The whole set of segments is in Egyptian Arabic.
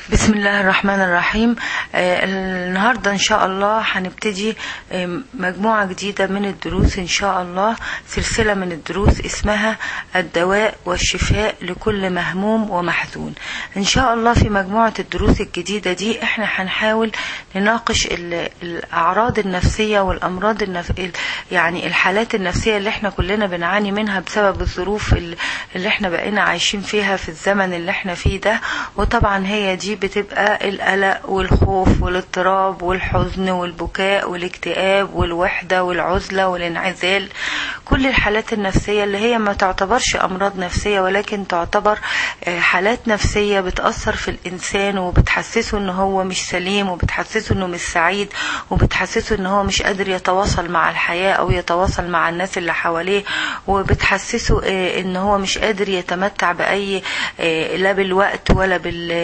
بسم الله الرحمن الرحيم آه، النهاردة إن شاء الله هنبتدي آه، مجموعة جديدة من الدروس إن شاء الله سلسلة من الدروس اسمها الدواء والشفاء لكل مهموم ومحزون إن شاء الله في مجموعة الدروس الجديدة دي إحنا هنحاول نناقش ال- الأعراض النفسية والأمراض النف... ال- يعني الحالات النفسية اللي إحنا كلنا بنعاني منها بسبب الظروف ال- اللي إحنا بقينا عايشين فيها في الزمن اللي إحنا فيه ده وطبعا هي دي بتبقى القلق والخوف والاضطراب والحزن والبكاء والاكتئاب والوحدة والعزلة والانعزال كل الحالات النفسية اللي هي ما تعتبرش أمراض نفسية ولكن تعتبر آه، حالات نفسية بتأثر في الإنسان وبتحسسه إن هو مش سليم وبتحسسه إنه مش سعيد وبتحسسه إن هو مش قادر يتواصل مع الحياة أو يتواصل مع الناس اللي حواليه وبتحسسه آه، إن هو مش قادر يتمتع بأي آه، لا بالوقت ولا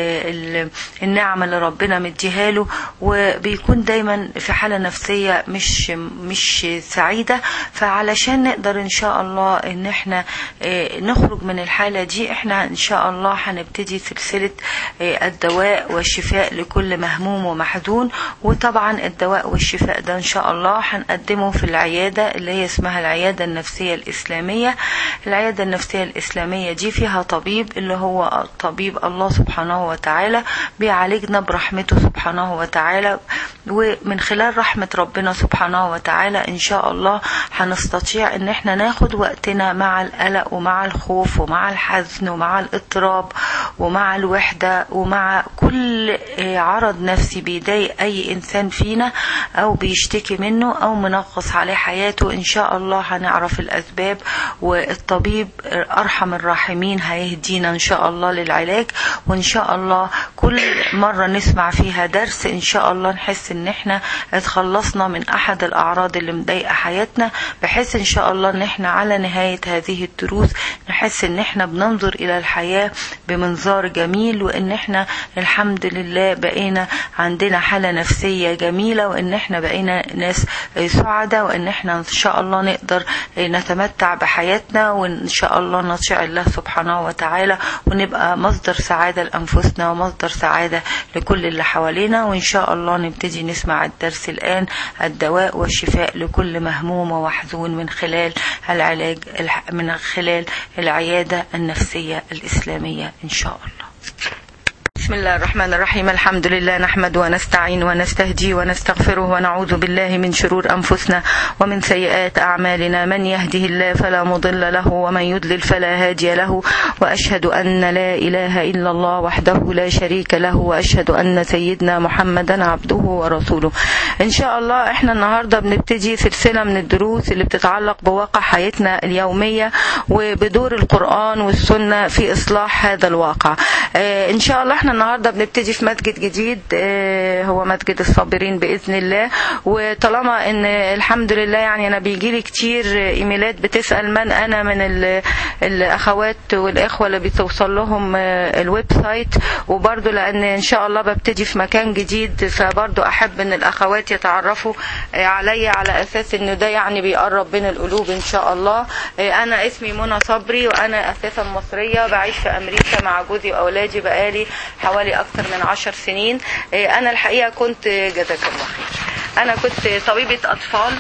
بالنعم اللي ربنا مديها له وبيكون دايما في حالة نفسية مش مش سعيدة فعلشان نقدر ان شاء الله ان احنا آه، نخرج من الحالة دي احنا ان شاء الله هنبتدي سلسلة آه، الدواء والشفاء لكل مهموم ومحزون وطبعا الدواء والشفاء ده ان شاء الله هنقدمه في العيادة اللي هي اسمها العيادة النفسية الإسلامية العيادة النفسية الإسلامية دي فيها طبيب اللي هو طبيب الله سبحانه وتعالى بيعالجنا برحمته سبحانه وتعالى ومن خلال رحمة ربنا سبحانه وتعالى إن شاء الله هنستطيع إن احنا ناخد وقتنا مع القلق ومع الخوف ومع الحزن ومع الاضطراب ومع الوحدة ومع كل آه، عرض نفسي بيضايق أي إنسان فينا أو بيشتكي منه أو منغص عليه حياته إن شاء الله هنعرف الأسباب والطبيب أرحم الراحمين هيهدينا إن شاء الله للعلاج وإن شاء الله كل مرة نسمع فيها درس إن شاء الله نحس إن إحنا اتخلصنا من أحد الأعراض اللي مضايقة حياتنا بحيث إن شاء الله إن إحنا على نهاية هذه الدروس نحس إن إحنا بننظر إلى الحياة بمنظار جميل وإن إحنا الحمد لله بقينا عندنا حالة نفسية جميلة وإن إحنا بقينا ناس سعداء وإن إحنا إن شاء الله نقدر نتمتع بحياتنا وإن شاء الله نطيع الله سبحانه وتعالى ونبقى مصدر سعادة لأنفسنا ومصدر سعادة لكل اللي حوالينا وإن شاء الله نبتدي نسمع الدرس الآن الدواء والشفاء لكل مهموم ومحزون من خلال العلاج الح- من خلال العيادة النفسية الإسلامية إن شاء الله بسم الله الرحمن الرحيم الحمد لله نحمد ونستعين ونستهدي ونستغفره ونعوذ بالله من شرور أنفسنا ومن سيئات أعمالنا من يهده الله فلا مضل له ومن يضلل فلا هادي له وأشهد أن لا إله إلا الله وحده لا شريك له وأشهد أن سيدنا محمدا عبده ورسوله إن شاء الله إحنا النهاردة بنبتدي سلسلة من الدروس اللي بتتعلق بواقع حياتنا اليومية وبدور القرآن والسنة في إصلاح هذا الواقع آه، إن شاء الله إحنا النهاردة بنبتدي في مسجد جديد آه، هو مسجد الصابرين بإذن الله وطالما إن الحمد لله يعني أنا بيجيلي كتير إيميلات بتسأل من أنا من ال- الأخوات والإخوة اللي بتوصل لهم آه، الويب سايت وبرضه لأن إن شاء الله ببتدي في مكان جديد فبرضه أحب إن الأخوات يتعرفوا آه، عليا على أساس إنه ده يعني بيقرب بين القلوب إن شاء الله آه، أنا اسمي منى صبري وأنا أساسا مصرية بعيش في أمريكا مع جوزي وأولادي بقالي حوالي أكثر من عشر سنين آه، أنا الحقيقة كنت جزاك الله خير أنا كنت طبيبة أطفال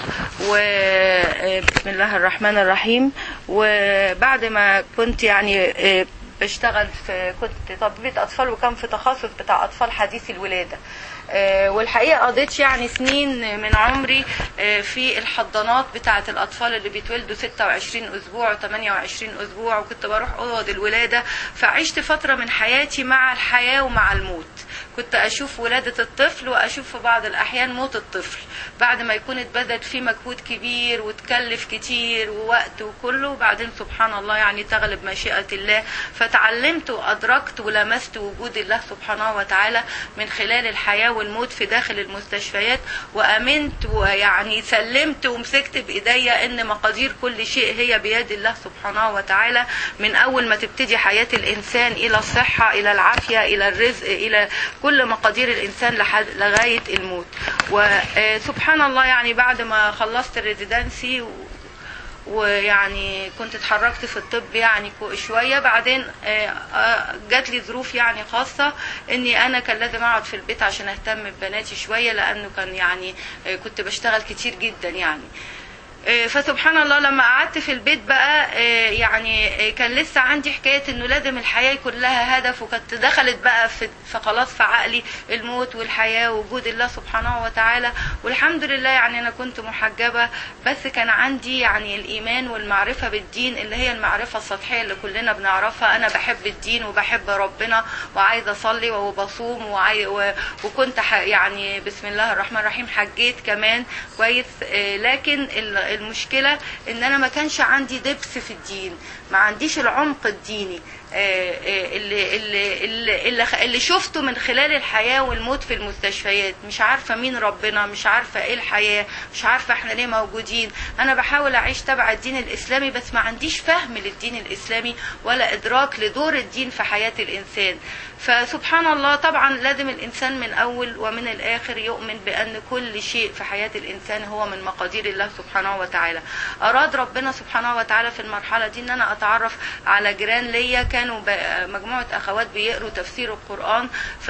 وبسم الله الرحمن الرحيم وبعد ما كنت يعني آه، بشتغل في كنت طبيبة أطفال وكان في تخصص بتاع أطفال حديث الولادة آه، والحقيقة قضيت يعني سنين من عمري آه، في الحضانات بتاعة الأطفال اللي بيتولدوا 26 أسبوع و28 أسبوع وكنت بروح أوض الولادة فعشت فترة من حياتي مع الحياة ومع الموت كنت أشوف ولادة الطفل وأشوف في بعض الأحيان موت الطفل بعد ما يكون اتبذل فيه مجهود كبير وتكلف كتير ووقت وكله وبعدين سبحان الله يعني تغلب مشيئة الله فتعلمت وأدركت ولمست وجود الله سبحانه وتعالى من خلال الحياة والموت في داخل المستشفيات وأمنت ويعني سلمت ومسكت بإيديا إن مقادير كل شيء هي بيد الله سبحانه وتعالى من أول ما تبتدي حياة الإنسان إلى الصحة إلى العافية إلى الرزق إلى كل مقادير الإنسان لحد لغاية الموت وسبحان الله يعني بعد ما خلصت الريزيدنسي ويعني كنت اتحركت في الطب يعني كو- شويه بعدين آه، آه، جات لي ظروف يعني خاصه اني انا كان لازم اقعد في البيت عشان اهتم ببناتي شويه لانه كان يعني آه، كنت بشتغل كتير جدا يعني آه، فسبحان الله لما قعدت في البيت بقى آه، يعني آه، كان لسه عندي حكايه انه لازم الحياه يكون لها هدف وكانت دخلت بقى في فخلاص في عقلي الموت والحياه ووجود الله سبحانه وتعالى والحمد لله يعني انا كنت محجبه بس كان عندي يعني الايمان والمعرفه بالدين اللي هي المعرفه السطحيه اللي كلنا بنعرفها انا بحب الدين وبحب ربنا وعايزه اصلي وبصوم وعاي... و... وكنت ح... يعني بسم الله الرحمن الرحيم حجيت كمان كويس آه، لكن ال- المشكله ان انا ما كانش عندي دبس في الدين ما عنديش العمق الديني آه، آه، اللي اللي اللي اللي, خ- اللي شفته من خلال الحياه والموت في المستشفيات مش عارفه مين ربنا مش عارفه ايه الحياه مش عارفه احنا ليه موجودين انا بحاول اعيش تبع الدين الاسلامي بس ما عنديش فهم للدين الاسلامي ولا ادراك لدور الدين في حياه الانسان فسبحان الله طبعا لازم الانسان من اول ومن الاخر يؤمن بان كل شيء في حياه الانسان هو من مقادير الله سبحانه وتعالى اراد ربنا سبحانه وتعالى في المرحله دي ان انا اتعرف على جيران ليا كانوا ب- مجموعه اخوات بيقروا تفسير القران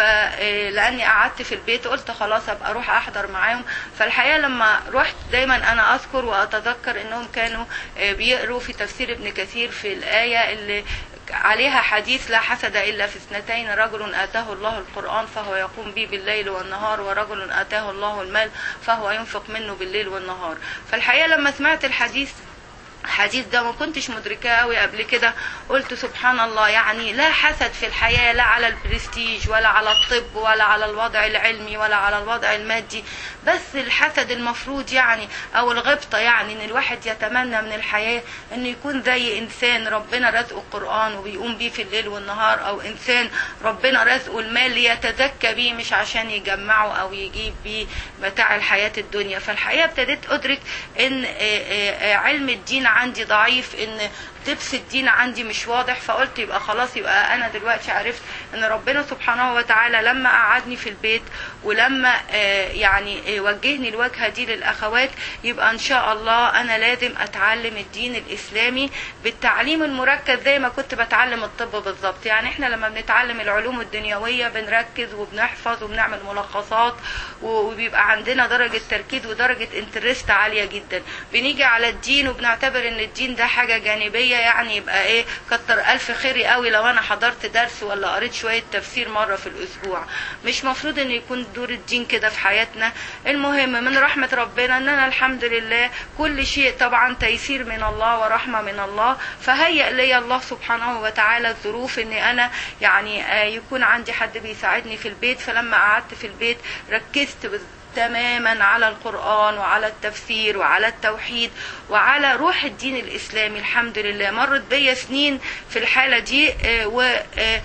فلاني قعدت في البيت قلت خلاص ابقى اروح احضر معاهم فالحقيقه لما رحت دايما انا اذكر واتذكر انهم كانوا آه، بيقروا في تفسير ابن كثير في الايه اللي عليها حديث لا حسد إلا في اثنتين رجل آتاه الله القرآن فهو يقوم به بالليل والنهار ورجل آتاه الله المال فهو ينفق منه بالليل والنهار فالحقيقة لما سمعت الحديث الحديث ده ما كنتش مدركاه قوي قبل كده قلت سبحان الله يعني لا حسد في الحياة لا على البرستيج ولا على الطب ولا على الوضع العلمي ولا على الوضع المادي بس الحسد المفروض يعني او الغبطة يعني ان الواحد يتمنى من الحياة انه يكون زي انسان ربنا رزقه القرآن وبيقوم بيه في الليل والنهار او انسان ربنا رزقه المال ليتزكى بيه مش عشان يجمعه او يجيب بيه متاع الحياة الدنيا فالحقيقة ابتديت ادرك ان آه، آه، آه، علم الدين عندي ضعيف ان دبس الدين عندي مش واضح فقلت يبقى خلاص يبقى انا دلوقتي عرفت ان ربنا سبحانه وتعالى لما قعدني في البيت ولما آه، يعني آه، وجهني الوجهه دي للاخوات يبقى ان شاء الله انا لازم اتعلم الدين الاسلامي بالتعليم المركز زي ما كنت بتعلم الطب بالظبط يعني احنا لما بنتعلم العلوم الدنيويه بنركز وبنحفظ وبنعمل ملخصات وبيبقى عندنا درجه تركيز ودرجه انترست عاليه جدا بنيجي على الدين وبنعتبر ان الدين ده حاجه جانبيه يعني يبقى ايه كتر الف خيري قوي لو انا حضرت درس ولا قريت شويه تفسير مره في الاسبوع مش مفروض ان يكون دور الدين كده في حياتنا المهم من رحمه ربنا ان انا الحمد لله كل شيء طبعا تيسير من الله ورحمه من الله فهيأ لي الله سبحانه وتعالى الظروف ان انا يعني آه، يكون عندي حد بيساعدني في البيت فلما قعدت في البيت ركزت بال- تماما على القرآن وعلى التفسير وعلى التوحيد وعلى روح الدين الإسلامي الحمد لله مرت بيا سنين في الحالة دي آه، و آه،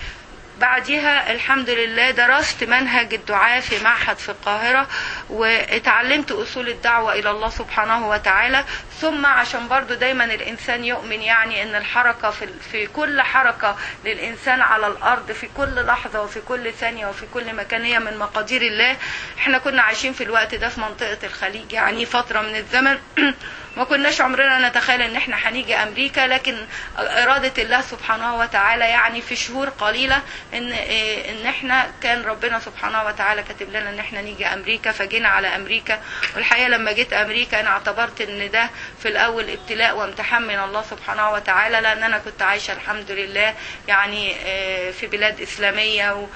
بعدها الحمد لله درست منهج الدعاء في معهد في القاهرة واتعلمت أصول الدعوة إلى الله سبحانه وتعالى ثم عشان برضو دايما الإنسان يؤمن يعني أن الحركة في, في كل حركة للإنسان على الأرض في كل لحظة وفي كل ثانية وفي كل مكان هي من مقادير الله احنا كنا عايشين في الوقت ده في منطقة الخليج يعني فترة من الزمن ما كناش عمرنا نتخيل ان احنا هنيجي امريكا لكن اراده الله سبحانه وتعالى يعني في شهور قليله ان إيه، ان احنا كان ربنا سبحانه وتعالى كاتب لنا ان احنا نيجي امريكا فجينا على امريكا والحقيقه لما جيت امريكا انا اعتبرت ان ده في الاول ابتلاء وامتحان من الله سبحانه وتعالى لان انا كنت عايشه الحمد لله يعني إيه، في بلاد اسلاميه و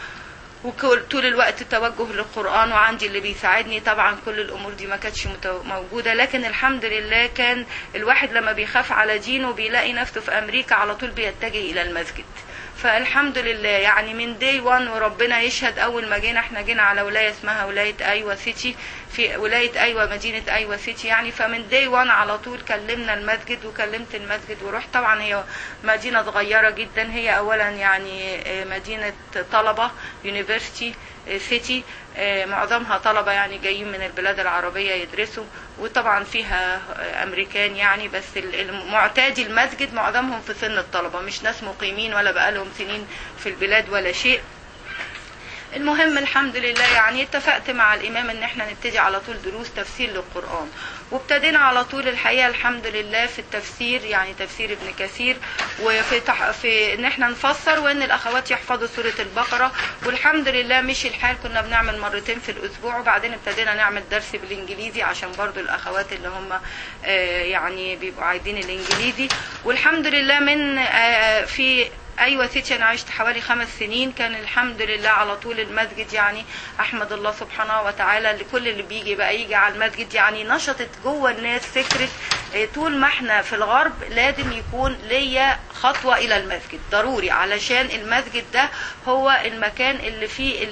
وكل طول الوقت توجه للقرآن وعندي اللي بيساعدني طبعا كل الأمور دي ما كانتش متو- موجودة لكن الحمد لله كان الواحد لما بيخاف على دينه بيلاقي نفسه في أمريكا على طول بيتجه إلى المسجد فالحمد لله يعني من دي وان وربنا يشهد اول ما جينا احنا جينا على ولايه اسمها ولايه ايوه سيتي في ولايه ايوه مدينه ايوه سيتي يعني فمن دي وان على طول كلمنا المسجد وكلمت المسجد ورحت طبعا هي مدينه صغيره جدا هي اولا يعني آه، مدينه طلبه يونيفرسيتي سيتي آه، معظمها طلبة يعني جايين من البلاد العربية يدرسوا وطبعا فيها آه، أمريكان يعني بس ال- المعتادي المسجد معظمهم في سن الطلبة مش ناس مقيمين ولا بقالهم سنين في البلاد ولا شيء المهم الحمد لله يعني اتفقت مع الامام ان احنا نبتدي على طول دروس تفسير للقران وابتدينا على طول الحقيقه الحمد لله في التفسير يعني تفسير ابن كثير وفي تح... في ان احنا نفسر وان الاخوات يحفظوا سوره البقره والحمد لله مشي الحال كنا بنعمل مرتين في الاسبوع وبعدين ابتدينا نعمل درس بالانجليزي عشان برضو الاخوات اللي هم آه، يعني بيبقوا عايزين الانجليزي والحمد لله من آه، في ايوه ستي انا عشت حوالي خمس سنين كان الحمد لله على طول المسجد يعني احمد الله سبحانه وتعالى لكل اللي بيجي بقى يجي على المسجد يعني نشطت جوه الناس فكره إيه، طول ما احنا في الغرب لازم يكون ليا خطوه الى المسجد ضروري علشان المسجد ده هو المكان اللي فيه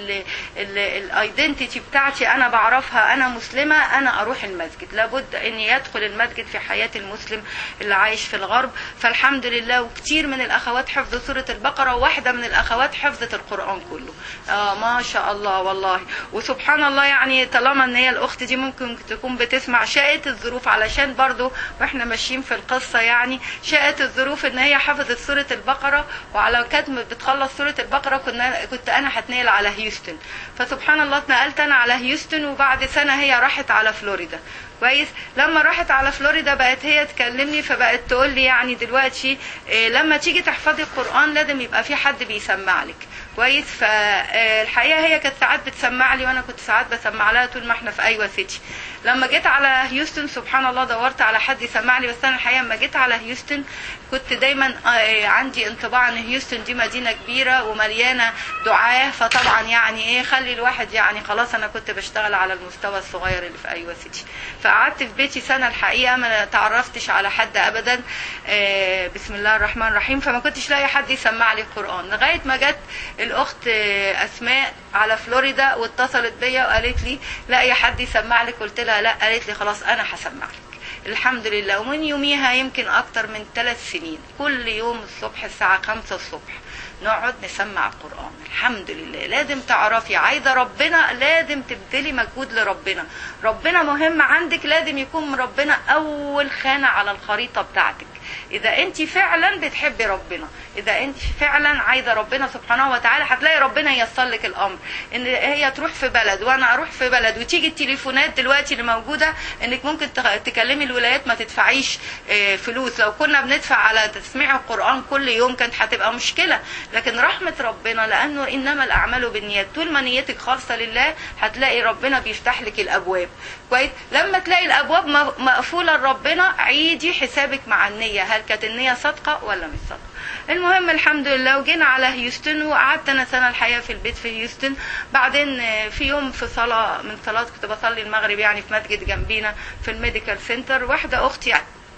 الايدنتيتي بتاعتي انا بعرفها انا مسلمه انا اروح المسجد لابد ان يدخل المسجد في حياه المسلم اللي عايش في الغرب فالحمد لله وكتير من الاخوات حفظوا سوره البقره وواحده من الاخوات حفظت القران كله اه ما شاء الله والله وسبحان الله يعني طالما ان هي الاخت دي ممكن تكون بتسمع شاءت الظروف علشان برضو واحنا ماشيين في القصه يعني شاءت الظروف ان هي حفظت سوره البقره وعلى كانت بتخلص سوره البقره كنا كنت انا هتنقل على هيوستن فسبحان الله اتنقلت انا على هيوستن وبعد سنه هي راحت على فلوريدا كويس لما راحت على فلوريدا بقت هي تكلمني فبقت تقول لي يعني دلوقتي إيه لما تيجي تحفظي القران لازم يبقى في حد بيسمع لك كويس فالحقيقه هي كانت ساعات بتسمع لي وانا كنت ساعات بسمع لها طول ما احنا في ايوه سيتي لما جيت على هيوستن سبحان الله دورت على حد يسمع لي بس انا الحقيقه لما جيت على هيوستن كنت دايما آه، عندي انطباع ان هيوستن دي مدينه كبيره ومليانه دعاه فطبعا يعني ايه خلي الواحد يعني خلاص انا كنت بشتغل على المستوى الصغير اللي في ايوه سيتي فقعدت في بيتي سنه الحقيقه ما تعرفتش على حد ابدا آه، بسم الله الرحمن الرحيم فما كنتش لاقي حد يسمع لي القران لغايه ما جت الاخت آه، اسماء على فلوريدا واتصلت بيا وقالت لي لاقي حد يسمع لك قلت لها لا قالت لي خلاص انا هسمع لك الحمد لله ومن يوميها يمكن اكتر من ثلاث سنين كل يوم الصبح الساعه خمسة الصبح نقعد نسمع القرآن الحمد لله لازم تعرفي عايزة ربنا لازم تبذلي مجهود لربنا ربنا مهم عندك لازم يكون ربنا أول خانة على الخريطة بتاعتك إذا أنت فعلا بتحبي ربنا إذا أنت فعلا عايزة ربنا سبحانه وتعالى هتلاقي ربنا ييسر لك الأمر إن هي تروح في بلد وأنا أروح في بلد وتيجي التليفونات دلوقتي اللي موجودة إنك ممكن تخ- تكلمي الولايات ما تدفعيش آه، فلوس لو كنا بندفع على تسميع القرآن كل يوم كانت هتبقى مشكلة لكن رحمة ربنا لأنه إنما الأعمال بالنيات طول ما نيتك خالصة لله هتلاقي ربنا بيفتح لك الأبواب كويس لما تلاقي الأبواب م- مقفولة لربنا عيدي حسابك مع النية هل كانت النية صادقة ولا مش صادقة المهم الحمد لله وجينا على هيوستن وقعدت انا سنه الحقيقه في البيت في هيوستن بعدين آه، في يوم في صلاه من صلاه كنت بصلي المغرب يعني في مسجد جنبينا في الميديكال سنتر واحده اختي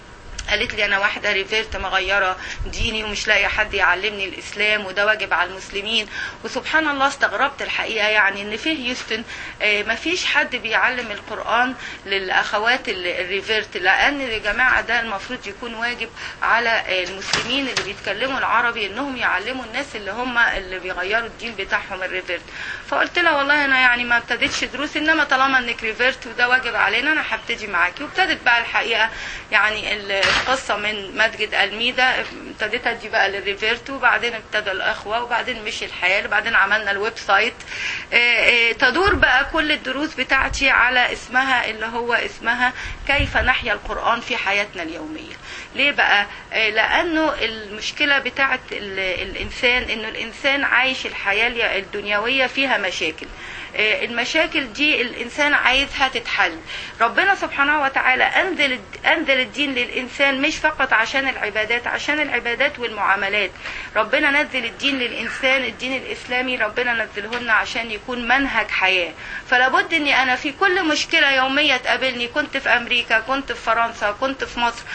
قالت لي انا واحده ريفيرت مغيره ديني ومش لاقيه حد يعلمني الاسلام وده واجب على المسلمين وسبحان الله استغربت الحقيقه يعني ان في هيوستن آه، ما فيش حد بيعلم القران للاخوات ال- الريفيرت لان يا جماعه ده المفروض يكون واجب على آه، المسلمين اللي بيتكلموا العربي انهم يعلموا الناس اللي هم اللي بيغيروا الدين بتاعهم الريفيرت فقلت لها والله انا يعني ما ابتديتش دروس انما طالما انك ريفيرت وده واجب علينا انا هبتدي معاكي وابتدت بقى الحقيقه يعني ال- القصه من مسجد الميدا ابتديت ادي بقى للريفيرت وبعدين ابتدى الاخوه وبعدين مشي الحياه وبعدين عملنا الويب سايت آه، آه، تدور بقى كل الدروس بتاعتي على اسمها اللي هو اسمها كيف نحيا القران في حياتنا اليوميه ليه بقى آه، لانه المشكله بتاعت ال- الانسان انه الانسان عايش الحياه الي- الدنيويه فيها مشاكل آه، المشاكل دي الانسان عايزها تتحل ربنا سبحانه وتعالى انزل انزل الدين للانسان مش فقط عشان العبادات عشان العبادات والمعاملات ربنا نزل الدين للانسان الدين الاسلامي ربنا نزله لنا عشان يكون منهج حياه فلابد اني انا في كل مشكله يوميه تقابلني كنت في امريكا كنت في فرنسا كنت في مصر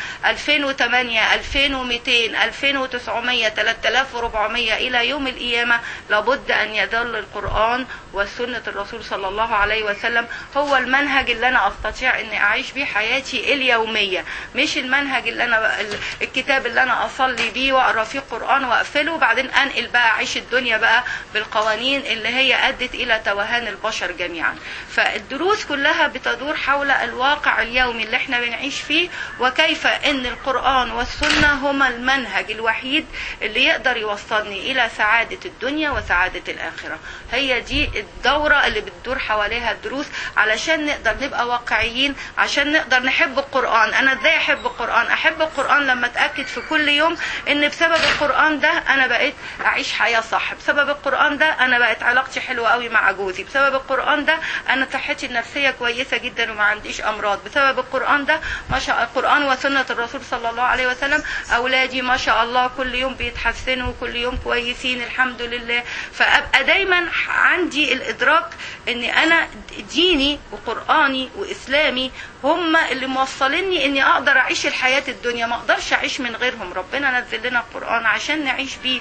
2008 2200 2900 3400 الى يوم القيامه لابد ان يظل القران وسنه الرسول صلى الله عليه وسلم هو المنهج اللي انا استطيع اني اعيش بيه حياتي اليوميه مش المنهج اللي انا الكتاب اللي انا اصلي بيه واقرا فيه قران واقفله وبعدين انقل بقى اعيش الدنيا بقى بالقوانين اللي هي ادت الى توهان البشر جميعا فالدروس كلها بتدور حول الواقع اليومي اللي احنا احنا بنعيش فيه وكيف ان القرآن والسنة هما المنهج الوحيد اللي يقدر يوصلني الى سعادة الدنيا وسعادة الاخرة هي دي الدورة اللي بتدور حواليها الدروس علشان نقدر نبقى واقعيين عشان نقدر نحب القرآن انا ازاي احب القرآن احب القرآن لما اتأكد في كل يوم ان بسبب القرآن ده انا بقيت اعيش حياة صح بسبب القرآن ده انا بقت علاقتي حلوة قوي مع جوزي بسبب القرآن ده انا صحتي النفسية كويسة جدا وما عنديش امراض بسبب القرآن ده ما شاء القرآن وسنة الرسول صلى الله عليه وسلم اولادي ما شاء الله كل يوم بيتحسنوا كل يوم كويسين الحمد لله فابقى دايما عندي الادراك ان انا ديني وقرآني واسلامي هم اللي موصليني اني اقدر اعيش الحياة الدنيا ما اقدرش اعيش من غيرهم ربنا نزل لنا القرآن عشان نعيش بيه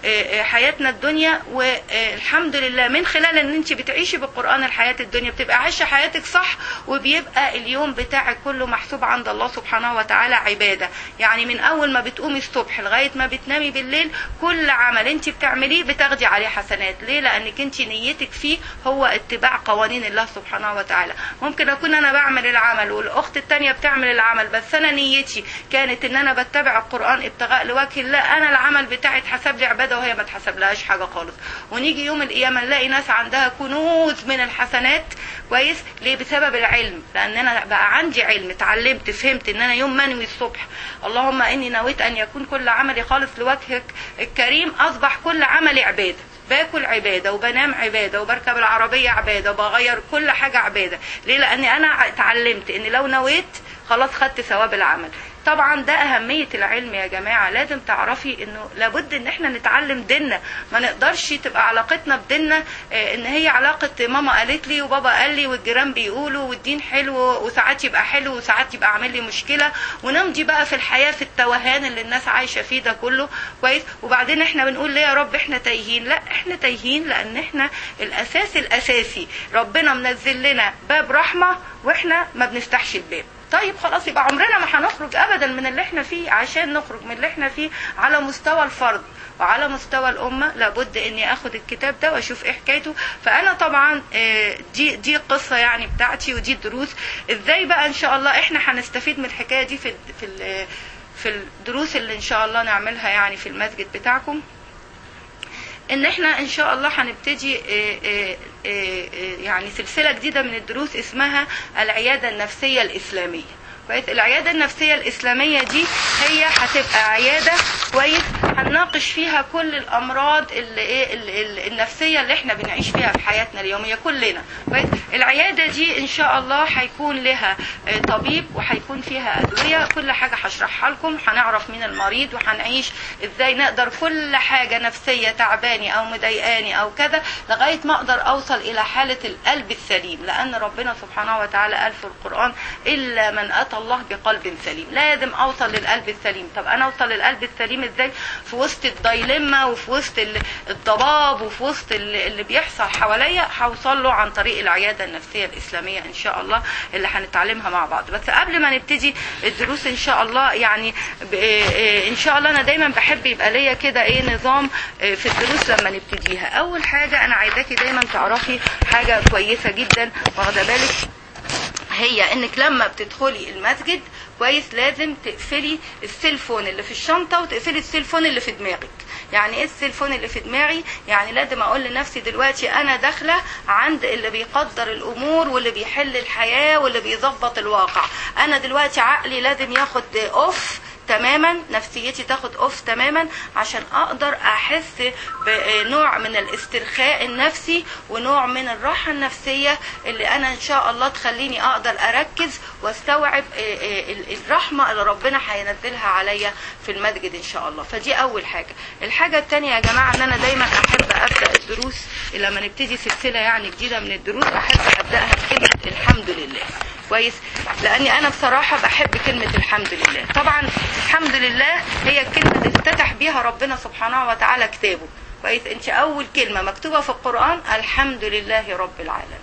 حياتنا الدنيا والحمد لله من خلال ان انت بتعيشي بالقرآن الحياة الدنيا بتبقى عايشة حياتك صح وبيبقى اليوم بتاعك كله محسوب عند الله سبحانه وتعالى عبادة يعني من اول ما بتقومي الصبح لغاية ما بتنامي بالليل كل عمل انت بتعمليه بتاخدي عليه حسنات ليه لانك انت نيتك فيه هو اتباع قوانين الله سبحانه وتعالى ممكن اكون انا بعمل العمل والاخت التانية بتعمل العمل بس انا نيتي كانت ان انا بتبع القرآن ابتغاء لوجه الله انا العمل بتاعي اتحسب لي عبادة وهي ما تحسبلهاش حاجة خالص ونيجي يوم القيامة نلاقي ناس عندها كنوز من الحسنات كويس ليه بسبب العلم لان انا بقى عندي علم اتعلمت فهمت ان انا يوم ما انوي الصبح اللهم اني نويت ان يكون كل عملي خالص لوجهك الكريم اصبح كل عملي عباده باكل عبادة وبنام عبادة وبركب العربية عبادة وبغير كل حاجة عبادة ليه لأني أنا اتعلمت إن لو نويت خلاص خدت ثواب العمل طبعا ده أهمية العلم يا جماعة لازم تعرفي إنه لابد إن إحنا نتعلم ديننا ما نقدرش تبقى علاقتنا بديننا إن هي علاقة ماما قالت لي وبابا قال لي والجيران بيقولوا والدين حلو وساعات يبقى حلو وساعات يبقى عامل لي مشكلة ونمضي بقى في الحياة في التوهان اللي الناس عايشة فيه ده كله كويس وبعدين إحنا بنقول ليه يا رب إحنا تايهين لا إحنا تايهين لأن إحنا الأساس الأساسي ربنا منزل لنا باب رحمة وإحنا ما بنفتحش الباب طيب خلاص يبقى عمرنا ما هنخرج ابدا من اللي احنا فيه عشان نخرج من اللي احنا فيه على مستوى الفرد وعلى مستوى الأمة لابد إني أخد الكتاب ده وأشوف إيه حكايته فأنا طبعا دي دي القصة يعني بتاعتي ودي الدروس إزاي بقى إن شاء الله إحنا هنستفيد من الحكاية دي في في في الدروس اللي إن شاء الله نعملها يعني في المسجد بتاعكم ان احنا ان شاء الله هنبتدي يعني سلسلة جديدة من الدروس اسمها العيادة النفسية الاسلامية كويس العيادة النفسية الإسلامية دي هي هتبقى عيادة كويس هنناقش فيها كل الأمراض اللي إيه اللي النفسية اللي إحنا بنعيش فيها في حياتنا اليومية كلنا كويس العيادة دي إن شاء الله هيكون لها طبيب وهيكون فيها أدوية كل حاجة هشرحها لكم هنعرف مين المريض وهنعيش إزاي نقدر كل حاجة نفسية تعباني أو مضايقاني أو كذا لغاية ما أقدر أوصل إلى حالة القلب السليم لأن ربنا سبحانه وتعالى قال في القرآن إلا من أتى الله بقلب سليم لازم اوصل للقلب السليم طب انا اوصل للقلب السليم ازاي في وسط الدايلما وفي وسط الضباب وفي وسط اللي بيحصل حواليا هوصل له عن طريق العياده النفسيه الاسلاميه ان شاء الله اللي هنتعلمها مع بعض بس قبل ما نبتدي الدروس ان شاء الله يعني ان شاء الله انا دايما بحب يبقى ليا كده ايه نظام في الدروس لما نبتديها اول حاجه انا عايزاكي دايما تعرفي حاجه كويسه جدا واخده بالك هي انك لما بتدخلي المسجد كويس لازم تقفلي السيلفون اللي في الشنطه وتقفلي السيلفون اللي في دماغك يعني ايه السيلفون اللي في دماغي يعني لازم اقول لنفسي دلوقتي انا داخله عند اللي بيقدر الامور واللي بيحل الحياه واللي بيظبط الواقع انا دلوقتي عقلي لازم ياخد اوف تماما نفسيتي تاخد اوف تماما عشان اقدر احس بنوع من الاسترخاء النفسي ونوع من الراحة النفسية اللي انا ان شاء الله تخليني اقدر اركز واستوعب الرحمة اللي ربنا هينزلها عليا في المسجد ان شاء الله فدي اول حاجة الحاجة التانية يا جماعة ان انا دايما احب ابدأ الدروس لما نبتدي سلسلة يعني جديدة من الدروس احب ابدأها بكلمة الحمد لله كويس لاني انا بصراحه بحب كلمه الحمد لله طبعا الحمد لله هي الكلمه اللي افتتح بيها ربنا سبحانه وتعالى كتابه كويس انت اول كلمه مكتوبه في القران الحمد لله رب العالمين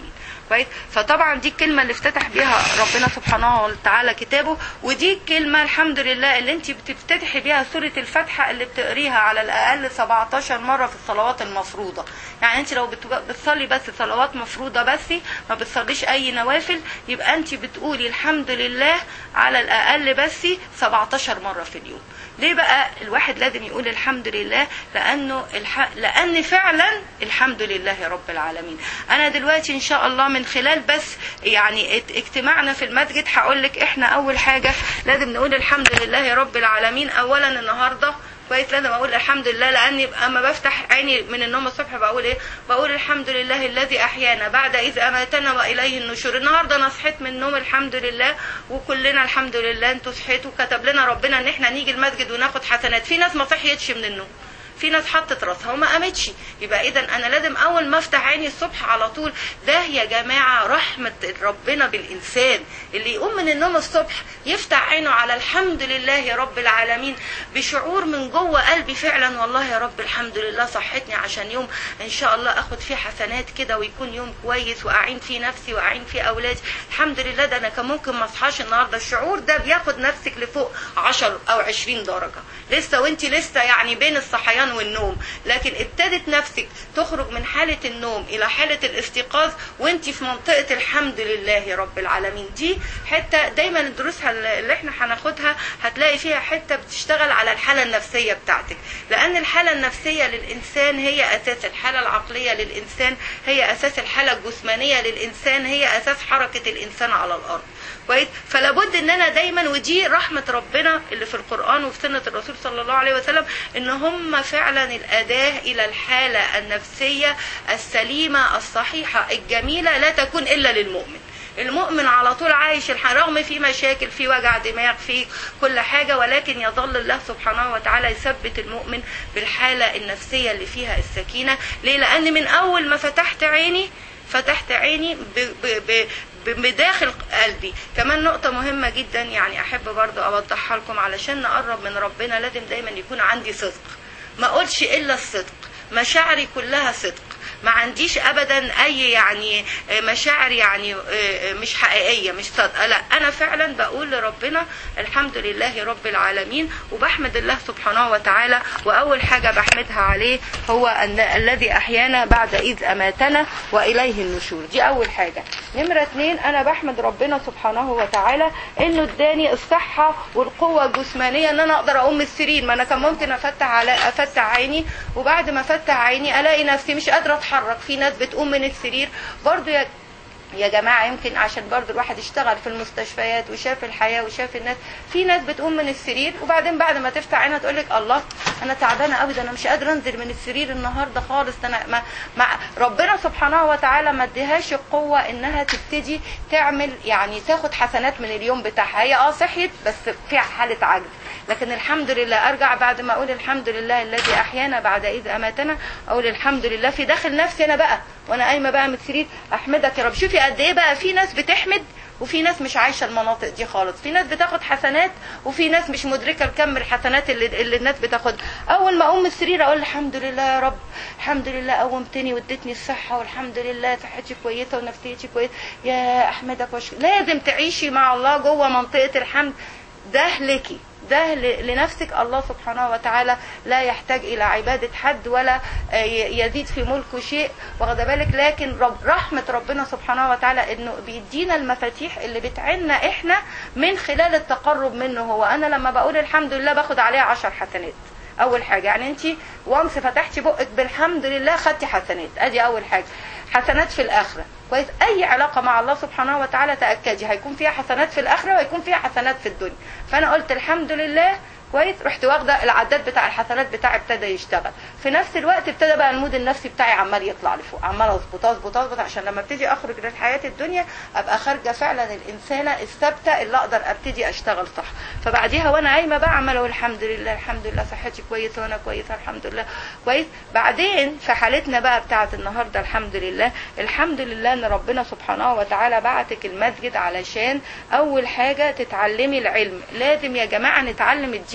كويس فطبعا دي الكلمه اللي افتتح بيها ربنا سبحانه وتعالى كتابه ودي الكلمه الحمد لله اللي انت بتفتتحي بيها سوره الفاتحه اللي بتقريها على الاقل 17 مره في الصلوات المفروضه يعني انت لو بت- بتصلي بس صلوات مفروضه بس ما بتصليش اي نوافل يبقى انت بتقولي الحمد لله على الاقل بس 17 مره في اليوم ليه بقى الواحد لازم يقول الحمد لله لانه الح... لان فعلا الحمد لله رب العالمين انا دلوقتي ان شاء الله من خلال بس يعني ات- اجتماعنا في المسجد هقول لك احنا اول حاجه لازم نقول الحمد لله رب العالمين اولا النهارده كويس لازم اقول الحمد لله لاني اما بفتح عيني من النوم الصبح بقول ايه بقول الحمد لله الذي احيانا بعد اذ اماتنا واليه النشور النهارده انا صحيت من النوم الحمد لله وكلنا الحمد لله انتوا صحيتوا كتب لنا ربنا ان احنا نيجي المسجد وناخد حسنات في ناس ما صحيتش من النوم في ناس حطت راسها وما قامتش يبقى اذا انا لازم اول ما افتح عيني الصبح على طول ده يا جماعه رحمه ربنا بالانسان اللي يقوم من النوم الصبح يفتح عينه على الحمد لله رب العالمين بشعور من جوه قلبي فعلا والله يا رب الحمد لله صحتني عشان يوم ان شاء الله اخد فيه حسنات كده ويكون يوم كويس واعين فيه نفسي واعين فيه اولادي الحمد لله ده انا كان ممكن ما اصحاش النهارده الشعور ده بياخد نفسك لفوق 10 او 20 درجه لسه وانت لسه يعني بين الصحيان والنوم لكن ابتدت نفسك تخرج من حاله النوم الى حاله الاستيقاظ وانت في منطقه الحمد لله رب العالمين دي حته دايما الدروس اللي احنا هناخدها هتلاقي فيها حته بتشتغل على الحاله النفسيه بتاعتك لان الحاله النفسيه للانسان هي اساس الحاله العقليه للانسان هي اساس الحاله الجسمانيه للانسان هي اساس حركه الانسان على الارض كويس فلا بد ان انا دايما ودي رحمه ربنا اللي في القران وفي سنه الرسول صلى الله عليه وسلم ان هم فعلا الاداه الى الحاله النفسيه السليمه الصحيحه الجميله لا تكون الا للمؤمن المؤمن على طول عايش الحياة رغم في مشاكل في وجع دماغ في كل حاجة ولكن يظل الله سبحانه وتعالى يثبت المؤمن بالحالة النفسية اللي فيها السكينة ليه لأن من أول ما فتحت عيني فتحت عيني ب ب ب بداخل قلبي كمان نقطة مهمة جدا يعني أحب برضو أوضحها لكم علشان نقرب من ربنا لازم دايما يكون عندي صدق ما أقولش إلا الصدق مشاعري كلها صدق ما عنديش ابدا اي يعني مشاعر يعني مش حقيقيه مش صادقه لا انا فعلا بقول لربنا الحمد لله رب العالمين وبحمد الله سبحانه وتعالى واول حاجه بحمدها عليه هو أن الذي احيانا بعد اذ اماتنا واليه النشور دي اول حاجه نمره اتنين انا بحمد ربنا سبحانه وتعالى انه اداني الصحه والقوه الجسمانيه ان انا اقدر اقوم من السرير ما انا كان ممكن افتح على افتح عيني وبعد ما افتح عيني الاقي نفسي مش قادره اتحرك في ناس بتقوم من السرير برضو يا يا جماعة يمكن عشان برضو الواحد اشتغل في المستشفيات وشاف الحياة وشاف الناس في ناس بتقوم من السرير وبعدين بعد ما تفتح عينها تقول لك الله انا تعبانة قوي ده انا مش قادرة انزل من السرير النهاردة خالص ده انا ما مع ربنا سبحانه وتعالى ما اديهاش القوة انها تبتدي تعمل يعني تاخد حسنات من اليوم بتاعها هي اه صحيت بس في حالة عجز لكن الحمد لله ارجع بعد ما اقول الحمد لله الذي احيانا بعد اذ اماتنا اقول الحمد لله في داخل نفسي انا بقى وانا قايمه بقى من السرير احمدك يا رب شوفي قد ايه بقى في ناس بتحمد وفي ناس مش عايشه المناطق دي خالص في ناس بتاخد حسنات وفي ناس مش مدركه الكم الحسنات اللي, اللي الناس بتاخدها اول ما اقوم من السرير اقول الحمد لله يا رب الحمد لله قومتني واديتني الصحه والحمد لله صحتي كويسه ونفسيتي كويسه يا احمدك واشكرك لازم تعيشي مع الله جوه منطقه الحمد ده لكي ده لنفسك الله سبحانه وتعالى لا يحتاج الى عبادة حد ولا يزيد في ملكه شيء واخد بالك لكن رب رحمة ربنا سبحانه وتعالى انه بيدينا المفاتيح اللي بتعنا احنا من خلال التقرب منه هو انا لما بقول الحمد لله باخد عليها عشر حسنات اول حاجة يعني انت وانس فتحتي بقك بالحمد لله خدتي حسنات ادي اول حاجة حسنات في الاخره كويس اي علاقه مع الله سبحانه وتعالى تاكدي هيكون فيها حسنات في الاخره وهيكون فيها حسنات في الدنيا فانا قلت الحمد لله كويس رحت واخده العداد بتاع الحسنات بتاعي ابتدى يشتغل في نفس الوقت ابتدى بقى المود النفسي بتاعي عمال يطلع لفوق عمال اظبط اظبط اظبط عشان لما ابتدي اخرج للحياه الدنيا ابقى خارجه فعلا الانسانه الثابته اللي اقدر ابتدي اشتغل صح فبعديها وانا قايمه بقى عماله اقول الحمد لله الحمد لله صحتي كويسه وانا كويسه الحمد لله كويس بعدين في حالتنا بقى بتاعه النهارده الحمد لله الحمد لله ان ربنا سبحانه وتعالى بعتك المسجد علشان اول حاجه تتعلمي العلم لازم يا جماعه نتعلم الدين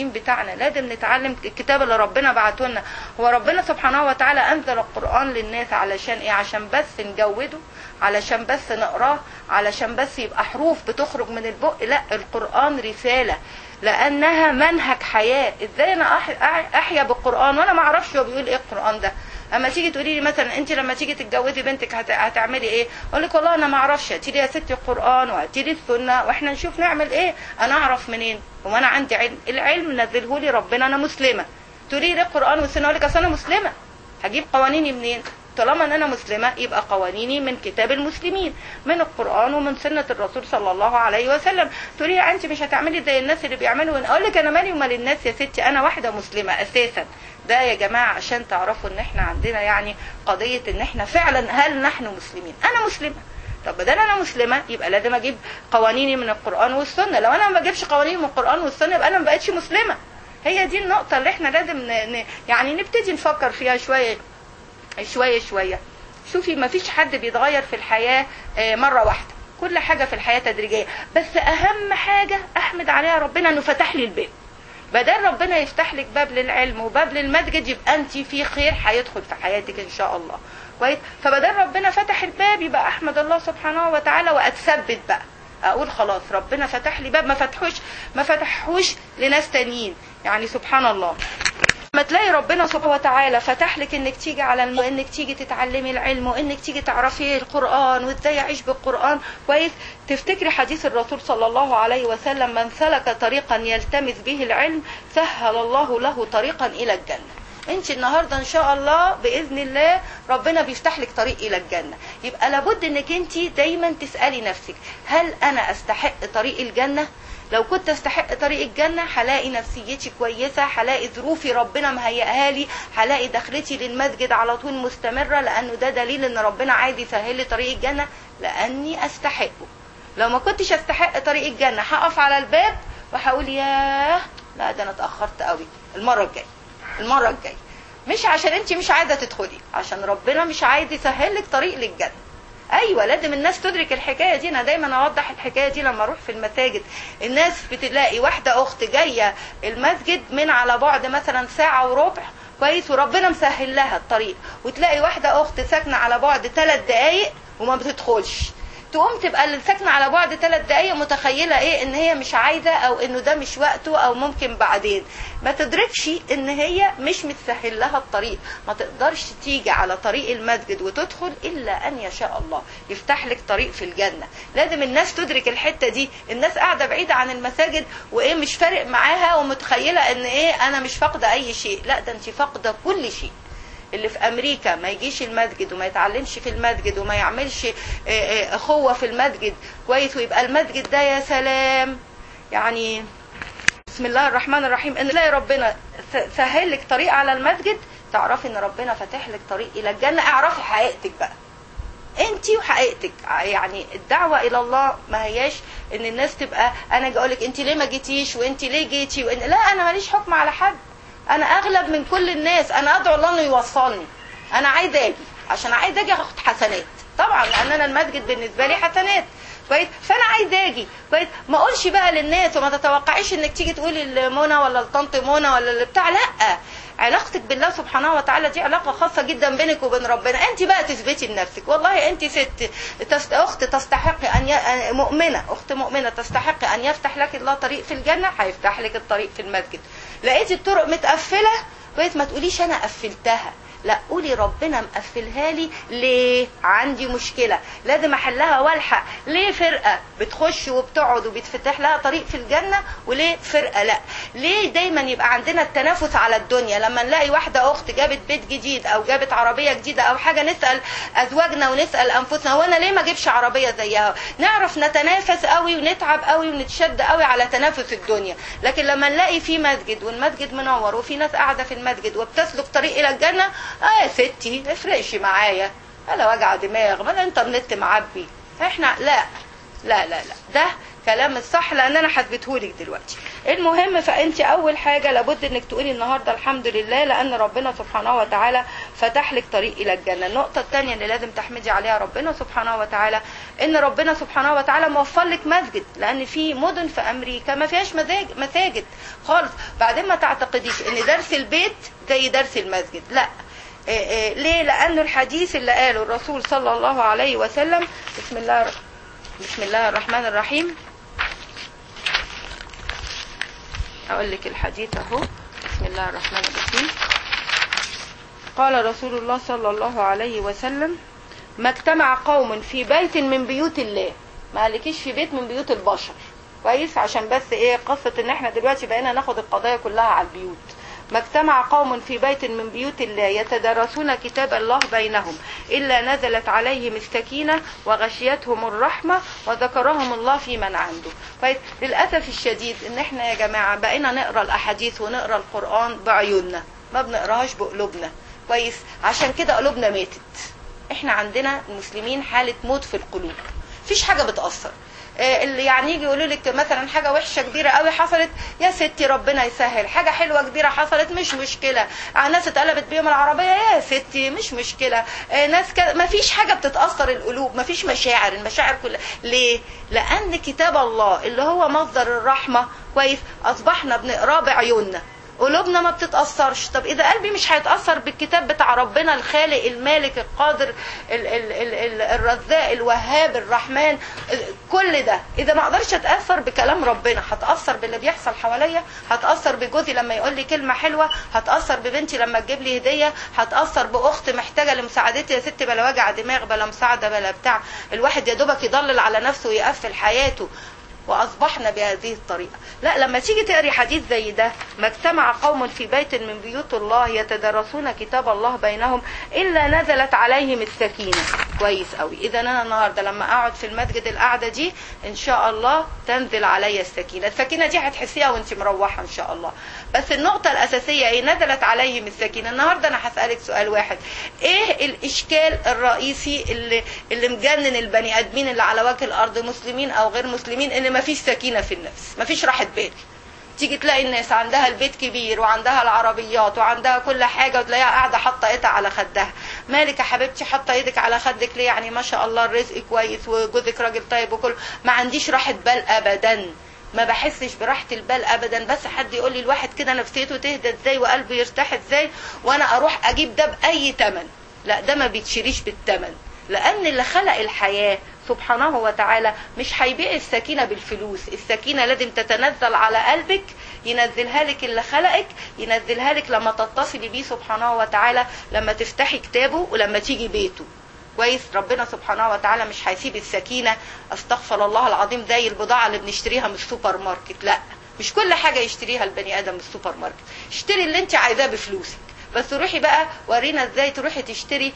الدين بتاعنا لازم نتعلم الكتاب اللي ربنا بعته لنا هو ربنا سبحانه وتعالى انزل القران للناس علشان ايه عشان بس نجوده علشان بس نقراه علشان بس يبقى حروف بتخرج من البق لا القران رساله لانها منهج حياه ازاي انا أح- احيا بالقران وانا ما اعرفش هو بيقول ايه القران ده اما تيجي تقولي لي مثلا انت لما تيجي تتجوزي بنتك هت... هتعملي ايه اقول لك والله انا ما اعرفش هاتي لي يا ستي القران وهاتي لي السنه واحنا نشوف نعمل ايه انا اعرف منين هو انا عندي علم العلم نزله لي ربنا انا مسلمه تقولي لي القران والسنه اقول لك اصل انا مسلمه هجيب قوانيني منين طالما ان انا مسلمه يبقى قوانيني من كتاب المسلمين من القران ومن سنه الرسول صلى الله عليه وسلم تقولي لي انت مش هتعملي زي الناس اللي بيعملوا اقول لك انا مالي ومال الناس يا ستي انا واحده مسلمه اساسا ده يا جماعه عشان تعرفوا ان احنا عندنا يعني قضيه ان احنا فعلا هل نحن مسلمين انا مسلمه طب بدل انا مسلمه يبقى لازم اجيب قوانيني من القران والسنه لو انا ما بجيبش قوانيني من القران والسنه يبقى انا ما بقتش مسلمه هي دي النقطه اللي احنا لازم ن... ن... يعني نبتدي نفكر فيها شويه شويه شويه شوفي ما فيش حد بيتغير في الحياه آه، مره واحده كل حاجه في الحياه تدريجيه بس اهم حاجه احمد عليها ربنا انه فتح لي الباب بدل ربنا يفتح لك باب للعلم وباب للمسجد يبقى انت في خير هيدخل في حياتك ان شاء الله كويس فبدل ربنا فتح الباب يبقى احمد الله سبحانه وتعالى واتثبت بقى اقول خلاص ربنا فتح لي باب ما فتحوش ما فتحوش لناس تانيين يعني سبحان الله لما تلاقي ربنا سبحانه وتعالى فتح لك انك تيجي على الم... انك تيجي تتعلمي العلم وانك تيجي تعرفي القران وازاي اعيش بالقران كويس تفتكري حديث الرسول صلى الله عليه وسلم من سلك طريقا يلتمس به العلم سهل الله له طريقا الى الجنه انت النهارده ان شاء الله باذن الله ربنا بيفتح لك طريق الى الجنه يبقى لابد انك انت دايما تسالي نفسك هل انا استحق طريق الجنه لو كنت استحق طريق الجنة هلاقي نفسيتي كويسة هلاقي ظروفي ربنا مهيئها لي هلاقي دخلتي للمسجد على طول مستمرة لأنه ده دليل إن ربنا عايز يسهل لي طريق الجنة لأني أستحقه لو ما كنتش أستحق طريق الجنة هقف على الباب وهقول ياه لا ده أنا اتأخرت قوي المرة الجاية المرة الجاية مش عشان انت مش عايزة تدخلي عشان ربنا مش عايز يسهل لك طريق للجنة ايوه لازم الناس تدرك الحكايه دي انا دايما اوضح الحكايه دي لما اروح في المساجد الناس بتلاقي واحده اخت جايه المسجد من على بعد مثلا ساعه وربع كويس وربنا مسهل لها الطريق وتلاقي واحده اخت ساكنه على بعد ثلاث دقائق وما بتدخلش تقوم تبقى اللي ساكنه على بعد ثلاث دقايق متخيله ايه ان هي مش عايزه او انه ده مش وقته او ممكن بعدين ما تدركش ان هي مش متسهل لها الطريق ما تقدرش تيجي على طريق المسجد وتدخل الا ان يشاء الله يفتح لك طريق في الجنه لازم الناس تدرك الحته دي الناس قاعده بعيده عن المساجد وايه مش فارق معاها ومتخيله ان ايه انا مش فاقده اي شيء لا ده انت فاقده كل شيء اللي في امريكا ما يجيش المسجد وما يتعلمش في المسجد وما يعملش اخوه في المسجد كويس ويبقى المسجد ده يا سلام يعني بسم الله الرحمن الرحيم ان تلاقي ربنا سهل لك طريق على المسجد تعرفي ان ربنا فاتح لك طريق الى الجنه اعرفي حقيقتك بقى انت وحقيقتك يعني الدعوه الى الله ما هياش ان الناس تبقى انا اجي اقول لك انت ليه ما جيتيش وانت ليه جيتي وإن لا انا ماليش حكم على حد انا اغلب من كل الناس انا ادعو الله انه يوصلني انا عايز اجي عشان عايز اجي اخد حسنات طبعا لان انا المسجد بالنسبه لي حسنات كويس فانا عايز اجي كويس ما اقولش بقى للناس وما تتوقعيش انك تيجي تقولي لمنى ولا لطنط منى ولا اللي بتاع لا علاقتك بالله سبحانه وتعالى دي علاقه خاصه جدا بينك وبين ربنا انت بقى تثبتي لنفسك والله انت ست تست... اخت تستحق ان ي... مؤمنه اخت مؤمنه تستحق ان يفتح لك الله طريق في الجنه هيفتح لك الطريق في المسجد لقيتي الطرق متقفله كويس ما تقوليش انا قفلتها لا قولي ربنا مقفلها لي ليه عندي مشكله لازم احلها والحق ليه فرقه بتخش وبتقعد وبيتفتح لها طريق في الجنه وليه فرقه لا ليه دايما يبقى عندنا التنافس على الدنيا لما نلاقي واحده اخت جابت بيت جديد او جابت عربيه جديده او حاجه نسال ازواجنا ونسال انفسنا هو انا ليه ما اجيبش عربيه زيها نعرف نتنافس قوي ونتعب قوي ونتشد قوي على تنافس الدنيا لكن لما نلاقي في مسجد والمسجد منور وفي ناس قاعده في المسجد وبتسلك طريق الى الجنه اه يا ستي افرقش معايا ولا وجع دماغ ولا الانترنت معبي احنا لا لا لا لا ده كلام الصح لان انا حسبتهولك دلوقتي المهم فانت اول حاجه لابد انك تقولي النهارده الحمد لله لان ربنا سبحانه وتعالى فتح لك طريق الى الجنه النقطه الثانيه اللي لازم تحمدي عليها ربنا سبحانه وتعالى ان ربنا سبحانه وتعالى موفر لك مسجد لان في مدن في امريكا ما فيهاش مزاج- مساجد خالص بعدين ما تعتقديش ان درس البيت زي درس المسجد لا إيه إيه ليه لانه الحديث اللي قاله الرسول صلى الله عليه وسلم بسم الله بسم الله الرحمن الرحيم اقول لك الحديث اهو بسم الله الرحمن الرحيم قال رسول الله صلى الله عليه وسلم ما اجتمع قوم في بيت من بيوت الله ما قالكيش في بيت من بيوت البشر كويس عشان بس ايه قصة ان احنا دلوقتي بقينا ناخد القضايا كلها على البيوت ما اجتمع قوم في بيت من بيوت الله يتدارسون كتاب الله بينهم إلا نزلت عليهم السكينة وغشيتهم الرحمة وذكرهم الله في من عنده كويس للأسف الشديد ان احنا يا جماعة بقينا نقرأ الأحاديث ونقرأ القرآن بعيوننا ما بنقراهاش بقلوبنا كويس عشان كده قلوبنا ماتت احنا عندنا المسلمين حالة موت في القلوب مفيش حاجة بتأثر آه، اللي يعني يجي يقولوا لك مثلا حاجه وحشه كبيره قوي حصلت يا ستي ربنا يسهل حاجه حلوه كبيره حصلت مش مشكله آه، ناس اتقلبت بيهم العربيه يا ستي مش مشكله آه، ناس كده ما فيش حاجه بتتاثر القلوب ما فيش مشاعر المشاعر كلها ليه لان كتاب الله اللي هو مصدر الرحمه كويس اصبحنا بنقراه بعيوننا قلوبنا ما بتتأثرش طب إذا قلبي مش هيتأثر بالكتاب بتاع ربنا الخالق المالك القادر ال ال ال ال الرزاق الوهاب الرحمن ال- كل ده إذا ما أقدرش أتأثر بكلام ربنا هتأثر باللي بيحصل حواليا هتأثر بجوزي لما يقول لي كلمة حلوة هتأثر ببنتي لما تجيب لي هدية هتأثر بأخت محتاجة لمساعدتي يا ستي بلا وجع دماغ بلا مساعدة بلا بتاع الواحد يا دوبك يضلل على نفسه ويقفل حياته واصبحنا بهذه الطريقه لا لما تيجي تقري حديث زي ده ما اجتمع قوم في بيت من بيوت الله يتدارسون كتاب الله بينهم الا نزلت عليهم السكينه كويس قوي اذا انا النهارده لما اقعد في المسجد القعده دي ان شاء الله تنزل علي السكينه السكينه دي هتحسيها وانت مروحه ان شاء الله بس النقطه الاساسيه ايه نزلت عليهم السكينه النهارده انا هسالك سؤال واحد ايه الاشكال الرئيسي اللي اللي مجنن البني ادمين اللي على وجه الارض مسلمين او غير مسلمين ان مفيش سكينه في النفس مفيش راحه بال تيجي تلاقي الناس عندها البيت كبير وعندها العربيات وعندها كل حاجه وتلاقيها قاعده حاطه ايدها على خدها مالك يا حبيبتي حاطه ايدك على خدك ليه يعني ما شاء الله الرزق كويس وجوزك راجل طيب وكل ما عنديش راحه بال ابدا ما بحسش براحة البال ابدا بس حد يقول لي الواحد كده نفسيته تهدى ازاي وقلبه يرتاح ازاي وانا اروح اجيب ده باي تمن لا ده ما بيتشريش بالتمن لان اللي خلق الحياة سبحانه وتعالى مش هيبيع السكينة بالفلوس السكينة لازم تتنزل على قلبك ينزلها لك اللي خلقك ينزلها لك لما تتصلي بيه سبحانه وتعالى لما تفتحي كتابه ولما تيجي بيته كويس ربنا سبحانه وتعالى مش هيسيب السكينة استغفر الله العظيم زي البضاعة اللي بنشتريها من السوبر ماركت لا مش كل حاجة يشتريها البني آدم من السوبر ماركت اشتري اللي انت عايزاه بفلوسك بس روحي بقى ورينا ازاي تروحي تشتري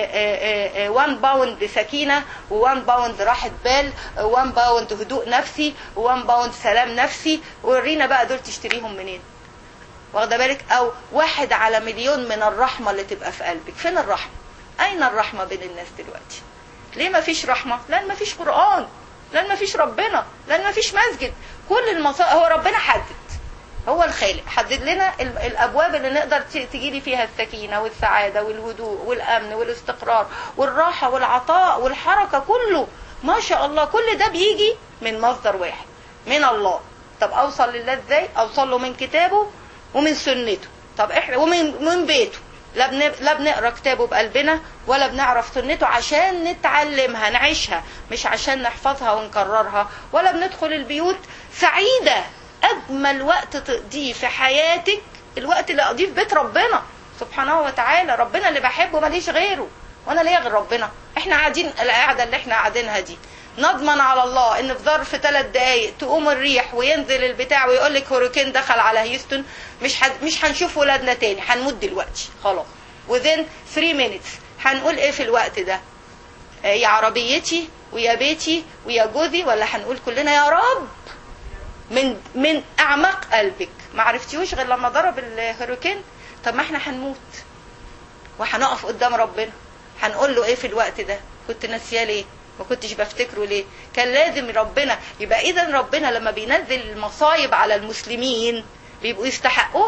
1 باوند سكينة و1 باوند راحة بال و1 باوند هدوء نفسي و1 باوند سلام نفسي ورينا بقى دول تشتريهم منين واخده بالك او واحد على مليون من الرحمة اللي تبقى في قلبك فين الرحمة اين الرحمة بين الناس دلوقتي ليه ما فيش رحمة لان ما فيش قرآن لان ما فيش ربنا لان ما فيش مسجد كل المصائب هو ربنا حدد هو الخالق حدد لنا ال- الابواب اللي نقدر تجي لي فيها السكينه والسعاده والهدوء والامن والاستقرار والراحه والعطاء والحركه كله ما شاء الله كل ده بيجي من مصدر واحد من الله طب اوصل لله ازاي اوصل له من كتابه ومن سنته طب احنا ومن من بيته لا بن... لا بنقرا كتابه بقلبنا ولا بنعرف سنته عشان نتعلمها نعيشها مش عشان نحفظها ونكررها ولا بندخل البيوت سعيده اجمل وقت تقضيه في حياتك الوقت اللي اقضيه في بيت ربنا سبحانه وتعالى ربنا اللي بحبه ماليش غيره وانا ليا غير ربنا احنا قاعدين القعده اللي احنا قاعدينها دي نضمن على الله ان في ظرف ثلاث دقايق تقوم الريح وينزل البتاع ويقول لك هوريكين دخل على هيوستن مش حد مش هنشوف ولادنا تاني هنموت دلوقتي خلاص within 3 minutes هنقول ايه في الوقت ده آه، يا عربيتي ويا بيتي ويا جوزي ولا هنقول كلنا يا رب من من اعماق قلبك ما عرفتيهوش غير لما ضرب الهوريكين طب ما احنا هنموت وهنقف قدام ربنا هنقول له ايه في الوقت ده كنت ناسياه ليه ما كنتش بفتكره ليه كان لازم ربنا يبقى اذا ربنا لما بينزل المصايب على المسلمين بيبقوا يستحقوها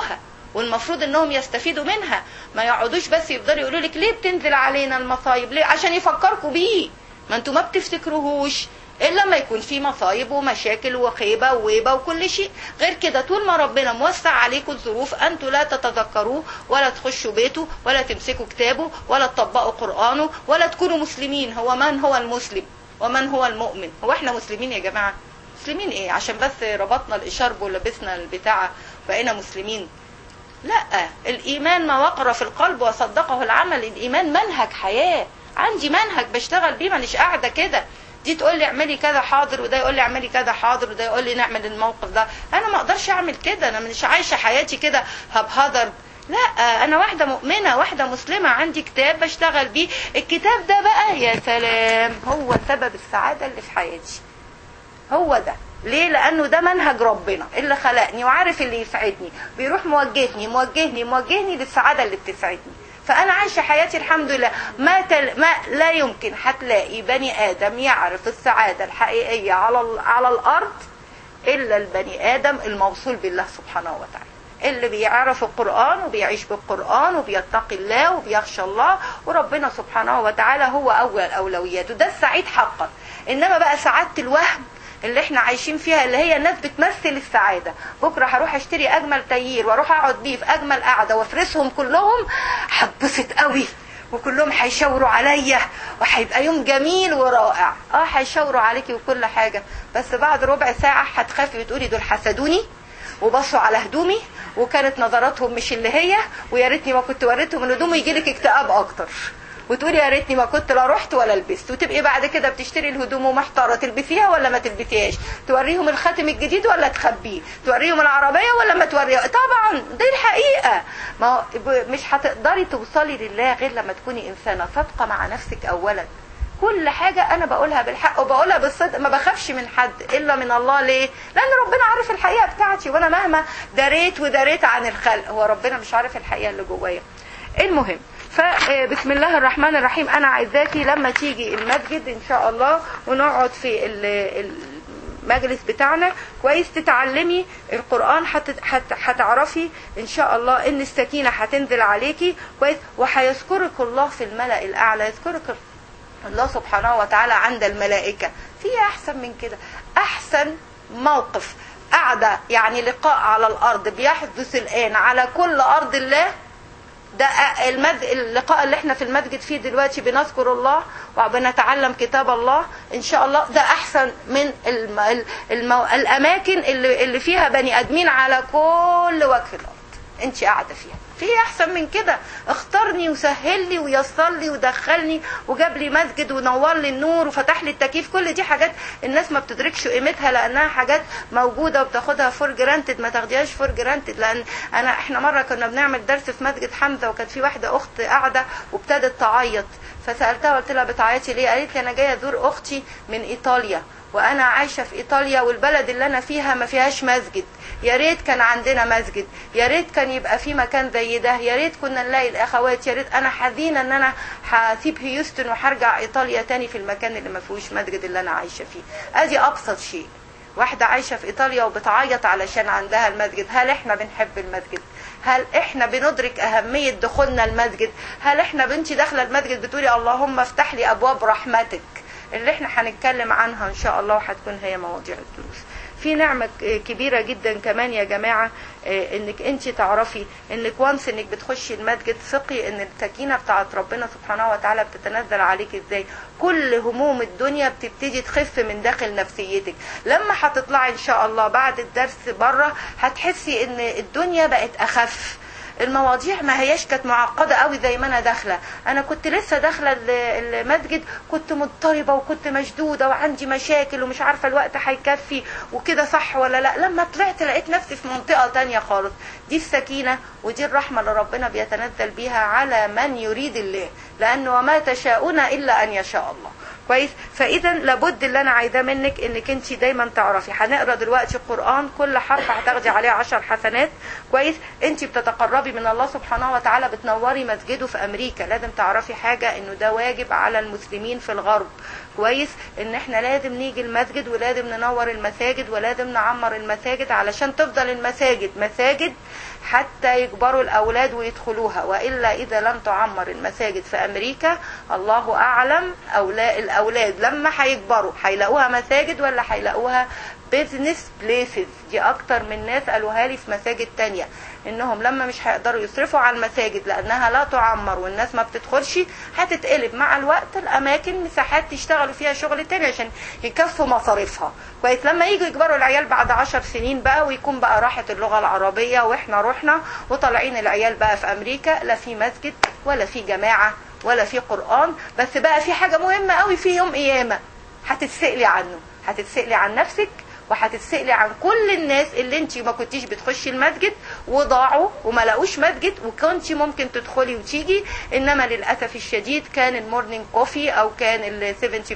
والمفروض انهم يستفيدوا منها ما يقعدوش بس يفضلوا يقولوا لك ليه بتنزل علينا المصايب ليه عشان يفكركم بيه ما انتوا ما بتفتكروهوش الا لما يكون في مصايب ومشاكل وخيبه وويبه وكل شيء غير كده طول ما ربنا موسع عليكم الظروف انتوا لا تتذكروه ولا تخشوا بيته ولا تمسكوا كتابه ولا تطبقوا قرانه ولا تكونوا مسلمين هو من هو المسلم ومن هو المؤمن هو احنا مسلمين يا جماعه مسلمين ايه عشان بس ربطنا الاشارب ولبسنا البتاع بقينا مسلمين لا الايمان ما وقر في القلب وصدقه العمل الايمان منهج حياه عندي منهج بشتغل بيه مانيش قاعده كده دي تقول لي اعملي كذا حاضر وده يقول لي اعملي كذا حاضر وده يقول لي نعمل الموقف ده انا ما اقدرش اعمل كده انا مش عايشه حياتي كده هبهدر لا انا واحده مؤمنه واحده مسلمه عندي كتاب بشتغل بيه الكتاب ده بقى يا سلام هو سبب السعاده اللي في حياتي هو ده ليه لانه ده منهج ربنا اللي خلقني وعارف اللي يسعدني بيروح موجهني موجهني موجهني للسعاده اللي بتسعدني فانا عايشه حياتي الحمد لله ما, تل... ما لا يمكن هتلاقي بني ادم يعرف السعاده الحقيقيه على ال... على الارض الا البني ادم الموصول بالله سبحانه وتعالى اللي بيعرف القرآن وبيعيش بالقرآن وبيتقي الله وبيخشى الله وربنا سبحانه وتعالى هو أول أولوياته ده السعيد حقا إنما بقى سعادة الوهم اللي احنا عايشين فيها اللي هي الناس بتمثل السعادة بكرة هروح اشتري اجمل تيير واروح اقعد بيه في اجمل قعدة وافرسهم كلهم هتبسط قوي وكلهم هيشاوروا عليا وهيبقى يوم جميل ورائع اه هيشاوروا عليكي وكل حاجة بس بعد ربع ساعة هتخافي وتقولي دول حسدوني وبصوا على هدومي وكانت نظراتهم مش اللي هي ويا ريتني ما كنت وريتهم من هدومي يجيلك اكتئاب اكتر وتقولي يا ريتني ما كنت لا رحت ولا لبست وتبقي بعد كده بتشتري الهدوم ومحتاره تلبسيها ولا ما تلبسيهاش توريهم الخاتم الجديد ولا تخبيه توريهم العربيه ولا ما توريها طبعا دي الحقيقه ما مش هتقدري توصلي لله غير لما تكوني انسانه صادقه مع نفسك اولا كل حاجة أنا بقولها بالحق وبقولها بالصدق ما بخافش من حد إلا من الله ليه؟ لأن ربنا عارف الحقيقة بتاعتي وأنا مهما دريت ودريت عن الخلق هو ربنا مش عارف الحقيقة اللي جوايا. المهم فبسم الله الرحمن الرحيم انا عايزاكي لما تيجي المسجد ان شاء الله ونقعد في المجلس بتاعنا كويس تتعلمي القران هتعرفي ان شاء الله ان السكينه هتنزل عليكي كويس وهيذكرك الله في الملا الاعلى يذكرك الله سبحانه وتعالى عند الملائكه في احسن من كده احسن موقف قاعده يعني لقاء على الارض بيحدث الان على كل ارض الله ده المد... اللقاء اللي احنا في المسجد فيه دلوقتي بنذكر الله وبنتعلم كتاب الله ان شاء الله ده احسن من الم... المو... الاماكن اللي... اللي فيها بني ادمين على كل وجه الارض انت قاعده فيها في احسن من كده اختارني وسهل لي ويسر لي ودخلني وجاب لي مسجد ونور لي النور وفتح لي التكييف كل دي حاجات الناس ما بتدركش قيمتها لانها حاجات موجوده وبتاخدها فور جرانتد ما تاخديهاش فور جرانتد لان انا احنا مره كنا بنعمل درس في مسجد حمزه وكانت في واحده اخت قاعده وابتدت تعيط فسالتها قلت لها بتعيطي ليه قالت لي انا جايه ازور اختي من ايطاليا وانا عايشه في ايطاليا والبلد اللي انا فيها ما فيهاش مسجد يا ريت كان عندنا مسجد يا ريت كان يبقى في مكان زي ده يا ريت كنا نلاقي الاخوات يا ريت انا حزينه ان انا هسيب هيوستن وهرجع ايطاليا تاني في المكان اللي ما فيهوش مسجد اللي انا عايشه فيه ادي ابسط شيء واحدة عايشة في إيطاليا وبتعيط علشان عندها المسجد هل إحنا بنحب المسجد هل إحنا بندرك أهمية دخولنا المسجد هل إحنا بنتي داخلة المسجد بتقولي اللهم افتح لي أبواب رحمتك اللي إحنا هنتكلم عنها إن شاء الله وهتكون هي مواضيع الدروس في نعمة كبيرة جدا كمان يا جماعة انك انت تعرفي انك وانس انك بتخشي المسجد ثقي ان السكينة بتاعت ربنا سبحانه وتعالى بتتنزل عليك ازاي كل هموم الدنيا بتبتدي تخف من داخل نفسيتك لما هتطلعي ان شاء الله بعد الدرس بره هتحسي ان الدنيا بقت اخف المواضيع ما هياش كانت معقده قوي زي ما انا داخله انا كنت لسه داخله المسجد كنت مضطربه وكنت مشدوده وعندي مشاكل ومش عارفه الوقت هيكفي وكده صح ولا لا لما طلعت لقيت نفسي في منطقه تانية خالص دي السكينه ودي الرحمه اللي ربنا بيتنزل بيها على من يريد الله لأنه وما تشاءون إلا أن يشاء الله كويس فاذا لابد اللي انا عايزاه منك انك انت دايما تعرفي هنقرا دلوقتي القران كل حرف هتاخدي عليه عشر حسنات كويس انت بتتقربي من الله سبحانه وتعالى بتنوري مسجده في امريكا لازم تعرفي حاجه انه ده واجب على المسلمين في الغرب كويس ان احنا لازم نيجي المسجد ولازم ننور المساجد ولازم نعمر المساجد علشان تفضل المساجد مساجد حتى يكبروا الاولاد ويدخلوها والا اذا لم تعمر المساجد في امريكا الله اعلم أولا الاولاد لما هيكبروا هيلاقوها مساجد ولا هيلاقوها بيزنس بليسز دي اكتر من ناس قالوها لي في مساجد تانية انهم لما مش هيقدروا يصرفوا على المساجد لانها لا تعمر والناس ما بتدخلش هتتقلب مع الوقت الاماكن مساحات تشتغلوا فيها شغل تاني عشان يكفوا مصاريفها كويس لما يجوا يكبروا العيال بعد عشر سنين بقى ويكون بقى راحت اللغة العربية واحنا رحنا وطالعين العيال بقى في امريكا لا في مسجد ولا في جماعة ولا في قرآن بس بقى في حاجة مهمة قوي في يوم قيامة هتتسألي عنه هتتسألي عن نفسك وهتتسألي عن كل الناس اللي انت ما كنتيش بتخشي المسجد وضاعوا وما لقوش مسجد وكنت ممكن تدخلي وتيجي انما للاسف الشديد كان المورنينج كوفي او كان ال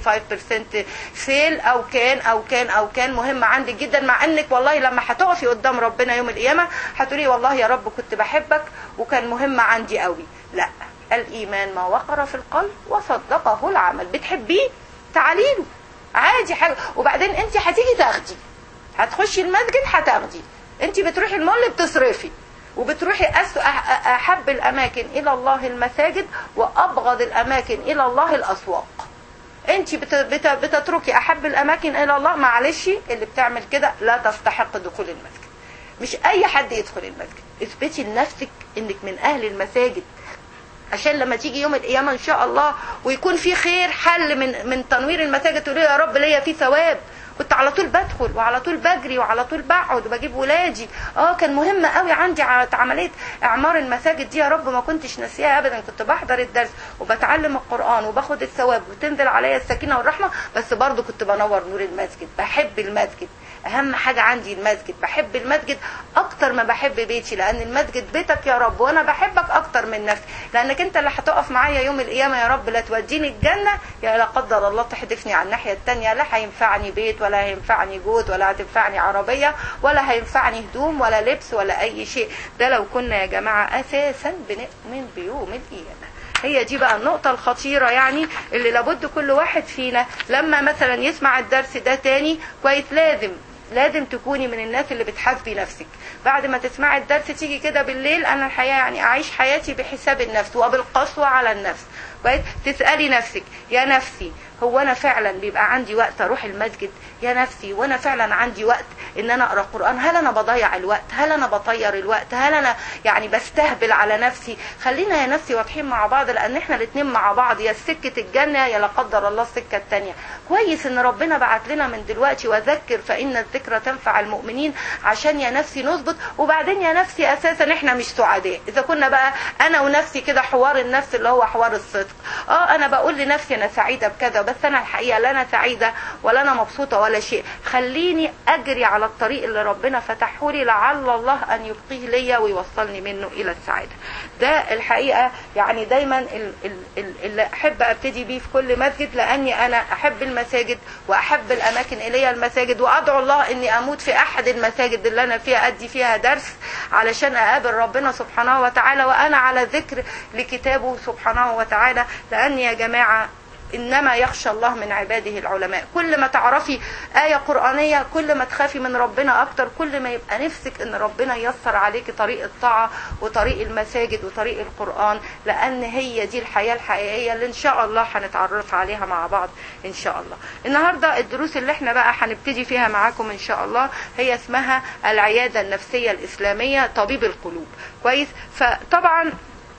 75% سيل او كان او كان او كان مهم عندك جدا مع انك والله لما هتقفي قدام ربنا يوم القيامه هتقولي والله يا رب كنت بحبك وكان مهم عندي قوي لا الايمان ما وقر في القلب وصدقه العمل بتحبيه تعالي له عادي حاجه وبعدين انت هتيجي تاخدي هتخشي المسجد هتاخدي انت بتروحي المول بتصرفي وبتروحي أس... احب الاماكن الى الله المساجد وابغض الاماكن الى الله الاسواق انت بت... بت... بتتركي احب الاماكن الى الله معلش اللي بتعمل كده لا تستحق دخول المسجد مش اي حد يدخل المسجد اثبتي لنفسك انك من اهل المساجد عشان لما تيجي يوم القيامة إن شاء الله ويكون في خير حل من من تنوير المساجد تقولي يا رب ليا في ثواب كنت على طول بدخل وعلى طول بجري وعلى طول بقعد وبجيب ولادي اه كان مهم قوي عندي على عمليه اعمار المساجد دي يا رب ما كنتش ناسيها ابدا كنت بحضر الدرس وبتعلم القران وباخد الثواب وتنزل عليا السكينه والرحمه بس برضو كنت بنور نور المسجد بحب المسجد اهم حاجة عندي المسجد بحب المسجد اكتر ما بحب بيتي لان المسجد بيتك يا رب وانا بحبك اكتر من نفسي لانك انت اللي هتقف معايا يوم القيامة يا رب لا توديني الجنة يا لا قدر الله تحدفني على الناحية التانية لا هينفعني بيت ولا هينفعني جود ولا هتنفعني عربية ولا هينفعني هدوم ولا لبس ولا اي شيء ده لو كنا يا جماعة اساسا بنؤمن بيوم القيامة هي دي بقى النقطة الخطيرة يعني اللي لابد كل واحد فينا لما مثلا يسمع الدرس ده تاني كويس لازم لازم تكوني من الناس اللي بتحاسبي نفسك بعد ما تسمعي الدرس تيجي كده بالليل انا الحياه يعني اعيش حياتي بحساب النفس وبالقسوه على النفس كويس تسالي نفسك يا نفسي هو انا فعلا بيبقى عندي وقت اروح المسجد يا نفسي وانا فعلا عندي وقت ان انا اقرا قران هل انا بضيع الوقت هل انا بطير الوقت هل انا يعني بستهبل على نفسي خلينا يا نفسي واضحين مع بعض لان احنا الاثنين مع بعض يا سكه الجنه يا لا قدر الله السكه الثانيه كويس ان ربنا بعت لنا من دلوقتي وذكر فان الذكرى تنفع المؤمنين عشان يا نفسي نظبط وبعدين يا نفسي اساسا احنا مش سعداء اذا كنا بقى انا ونفسي كده حوار النفس اللي هو حوار الصدق اه انا بقول لنفسي انا سعيده بكذا بس انا الحقيقه لا انا سعيده ولا انا مبسوطه ولا شيء خليني اجري على الطريق اللي ربنا فتحه لي لعل الله ان يبقيه ليا ويوصلني منه الى السعاده ده الحقيقه يعني دايما اللي احب ابتدي بيه في كل مسجد لاني انا احب المساجد واحب الاماكن الي المساجد وادعو الله اني اموت في احد المساجد اللي انا فيها ادي فيها درس علشان اقابل ربنا سبحانه وتعالى وانا على ذكر لكتابه سبحانه وتعالى لاني يا جماعه انما يخشى الله من عباده العلماء كل ما تعرفي آية قرآنية كل ما تخافي من ربنا اكتر كل ما يبقى نفسك ان ربنا ييسر عليكي طريق الطاعة وطريق المساجد وطريق القرآن لان هي دي الحياة الحقيقية اللي ان شاء الله هنتعرف عليها مع بعض ان شاء الله النهاردة الدروس اللي احنا بقى هنبتدي فيها معاكم ان شاء الله هي اسمها العيادة النفسية الاسلامية طبيب القلوب كويس فطبعا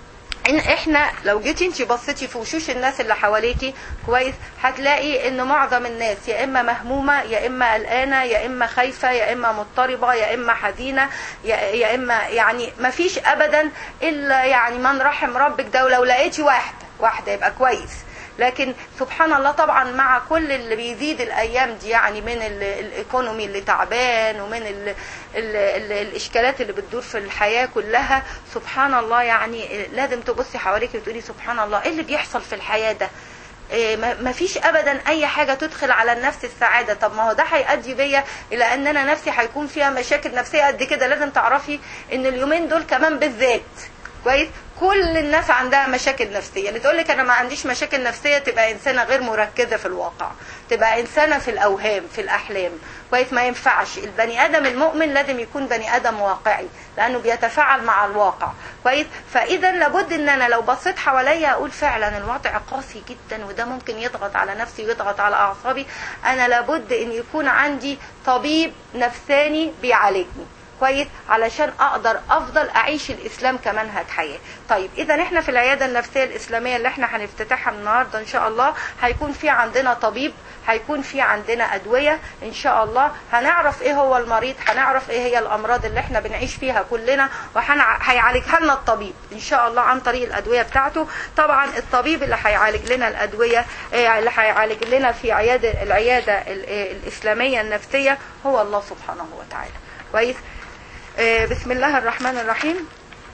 ان احنا لو جيتي انت بصيتي في وشوش الناس اللي حواليكي كويس هتلاقي ان معظم الناس يا اما مهمومه يا اما قلقانه يا اما خايفه يا اما مضطربه يا اما حزينه يا, يا اما يعني ما فيش ابدا الا يعني من رحم ربك ده ولو لقيتي واحده واحده يبقى كويس لكن سبحان الله طبعا مع كل اللي بيزيد الايام دي يعني من ال- الايكونومي اللي تعبان ومن ال ال ال الاشكالات اللي بتدور في الحياه كلها سبحان الله يعني لازم تبصي حواليك وتقولي سبحان الله ايه اللي بيحصل في الحياه ده إيه، ما ما فيش ابدا اي حاجه تدخل على النفس السعاده طب ما هو ده هيؤدي بيا الى ان انا نفسي هيكون فيها مشاكل نفسيه قد كده لازم تعرفي ان اليومين دول كمان بالذات كويس كل الناس عندها مشاكل نفسيه اللي تقول لك انا ما عنديش مشاكل نفسيه تبقى انسانه غير مركزه في الواقع تبقى انسانه في الاوهام في الاحلام كويس ما ينفعش البني ادم المؤمن لازم يكون بني ادم واقعي لانه بيتفاعل مع الواقع كويس فاذا لابد ان انا لو بصيت حواليا اقول فعلا الوضع قاسي جدا وده ممكن يضغط على نفسي ويضغط على اعصابي انا لابد ان يكون عندي طبيب نفساني بيعالجني كويس علشان اقدر افضل اعيش الاسلام كمنهج حياه طيب اذا احنا في العياده النفسيه الاسلاميه اللي احنا هنفتتحها النهارده ان شاء الله هيكون في عندنا طبيب هيكون في عندنا ادويه ان شاء الله هنعرف ايه هو المريض هنعرف ايه هي الامراض اللي احنا بنعيش فيها كلنا وهيعالجها لنا الطبيب ان شاء الله عن طريق الادويه بتاعته طبعا الطبيب اللي هيعالج لنا الادويه آه، اللي هيعالج لنا في عياده العياده ال- آه، الاسلاميه النفسيه هو الله سبحانه وتعالى كويس آه، بسم الله الرحمن الرحيم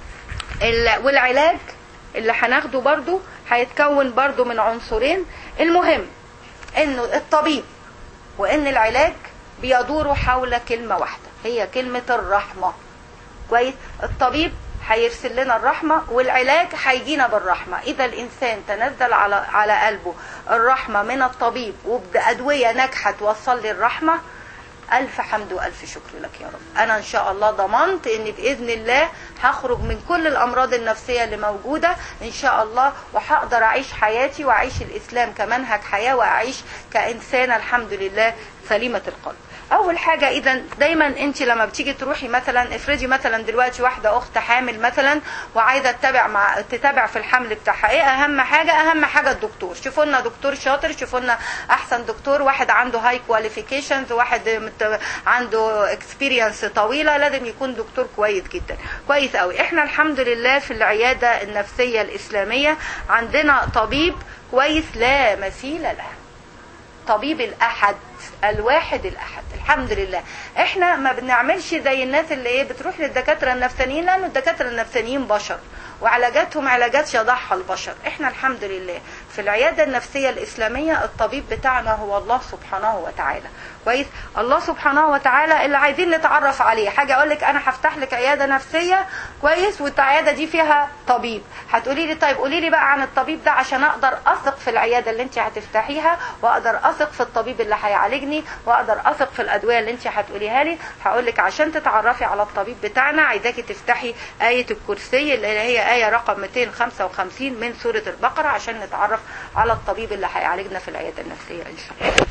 ال- والعلاج اللي هناخده برضو هيتكون برضو من عنصرين المهم انه الطبيب وان العلاج بيدوروا حول كلمة واحدة هي كلمة الرحمة كويس الطبيب هيرسل لنا الرحمة والعلاج هيجينا بالرحمة إذا الإنسان تنزل على على قلبه الرحمة من الطبيب وبأدوية ناجحة توصل لي الرحمة ألف حمد وألف شكر لك يا رب أنا إن شاء الله ضمنت إن بإذن الله هخرج من كل الأمراض النفسية اللي موجودة إن شاء الله وهقدر أعيش حياتي وأعيش الإسلام كمنهج حياة وأعيش كإنسانة الحمد لله سليمة القلب اول حاجه اذا دايما انت لما بتيجي تروحي مثلا افرضي مثلا دلوقتي واحده اخت حامل مثلا وعايزه تتابع مع تتابع في الحمل بتاعها ايه اهم حاجه اهم حاجه الدكتور شوفوا لنا دكتور شاطر شوفوا لنا احسن دكتور واحد عنده هاي كواليفيكيشنز واحد مت... عنده اكسبيرينس طويله لازم يكون دكتور كويس جدا كويس قوي احنا الحمد لله في العياده النفسيه الاسلاميه عندنا طبيب كويس لا مثيل له طبيب الاحد الواحد الاحد الحمد لله احنا ما بنعملش زي الناس اللي ايه بتروح للدكاتره النفسانيين لان الدكاتره النفسانيين بشر وعلاجاتهم علاجات يضعها البشر احنا الحمد لله في العياده النفسيه الاسلاميه الطبيب بتاعنا هو الله سبحانه وتعالى كويس الله سبحانه وتعالى اللي عايزين نتعرف عليه حاجه اقول لك انا هفتح لك عياده نفسيه كويس والعياده دي فيها طبيب هتقولي لي طيب قولي لي بقى عن الطبيب ده عشان اقدر اثق في العياده اللي انت هتفتحيها واقدر اثق في الطبيب اللي هيعالجني واقدر اثق في الادويه اللي انت هتقوليها لي هقول لك عشان تتعرفي على الطبيب بتاعنا عايزاكي تفتحي ايه الكرسي اللي هي ايه رقم 255 من سوره البقره عشان نتعرف على الطبيب اللي هيعالجنا في العياده النفسيه ان شاء الله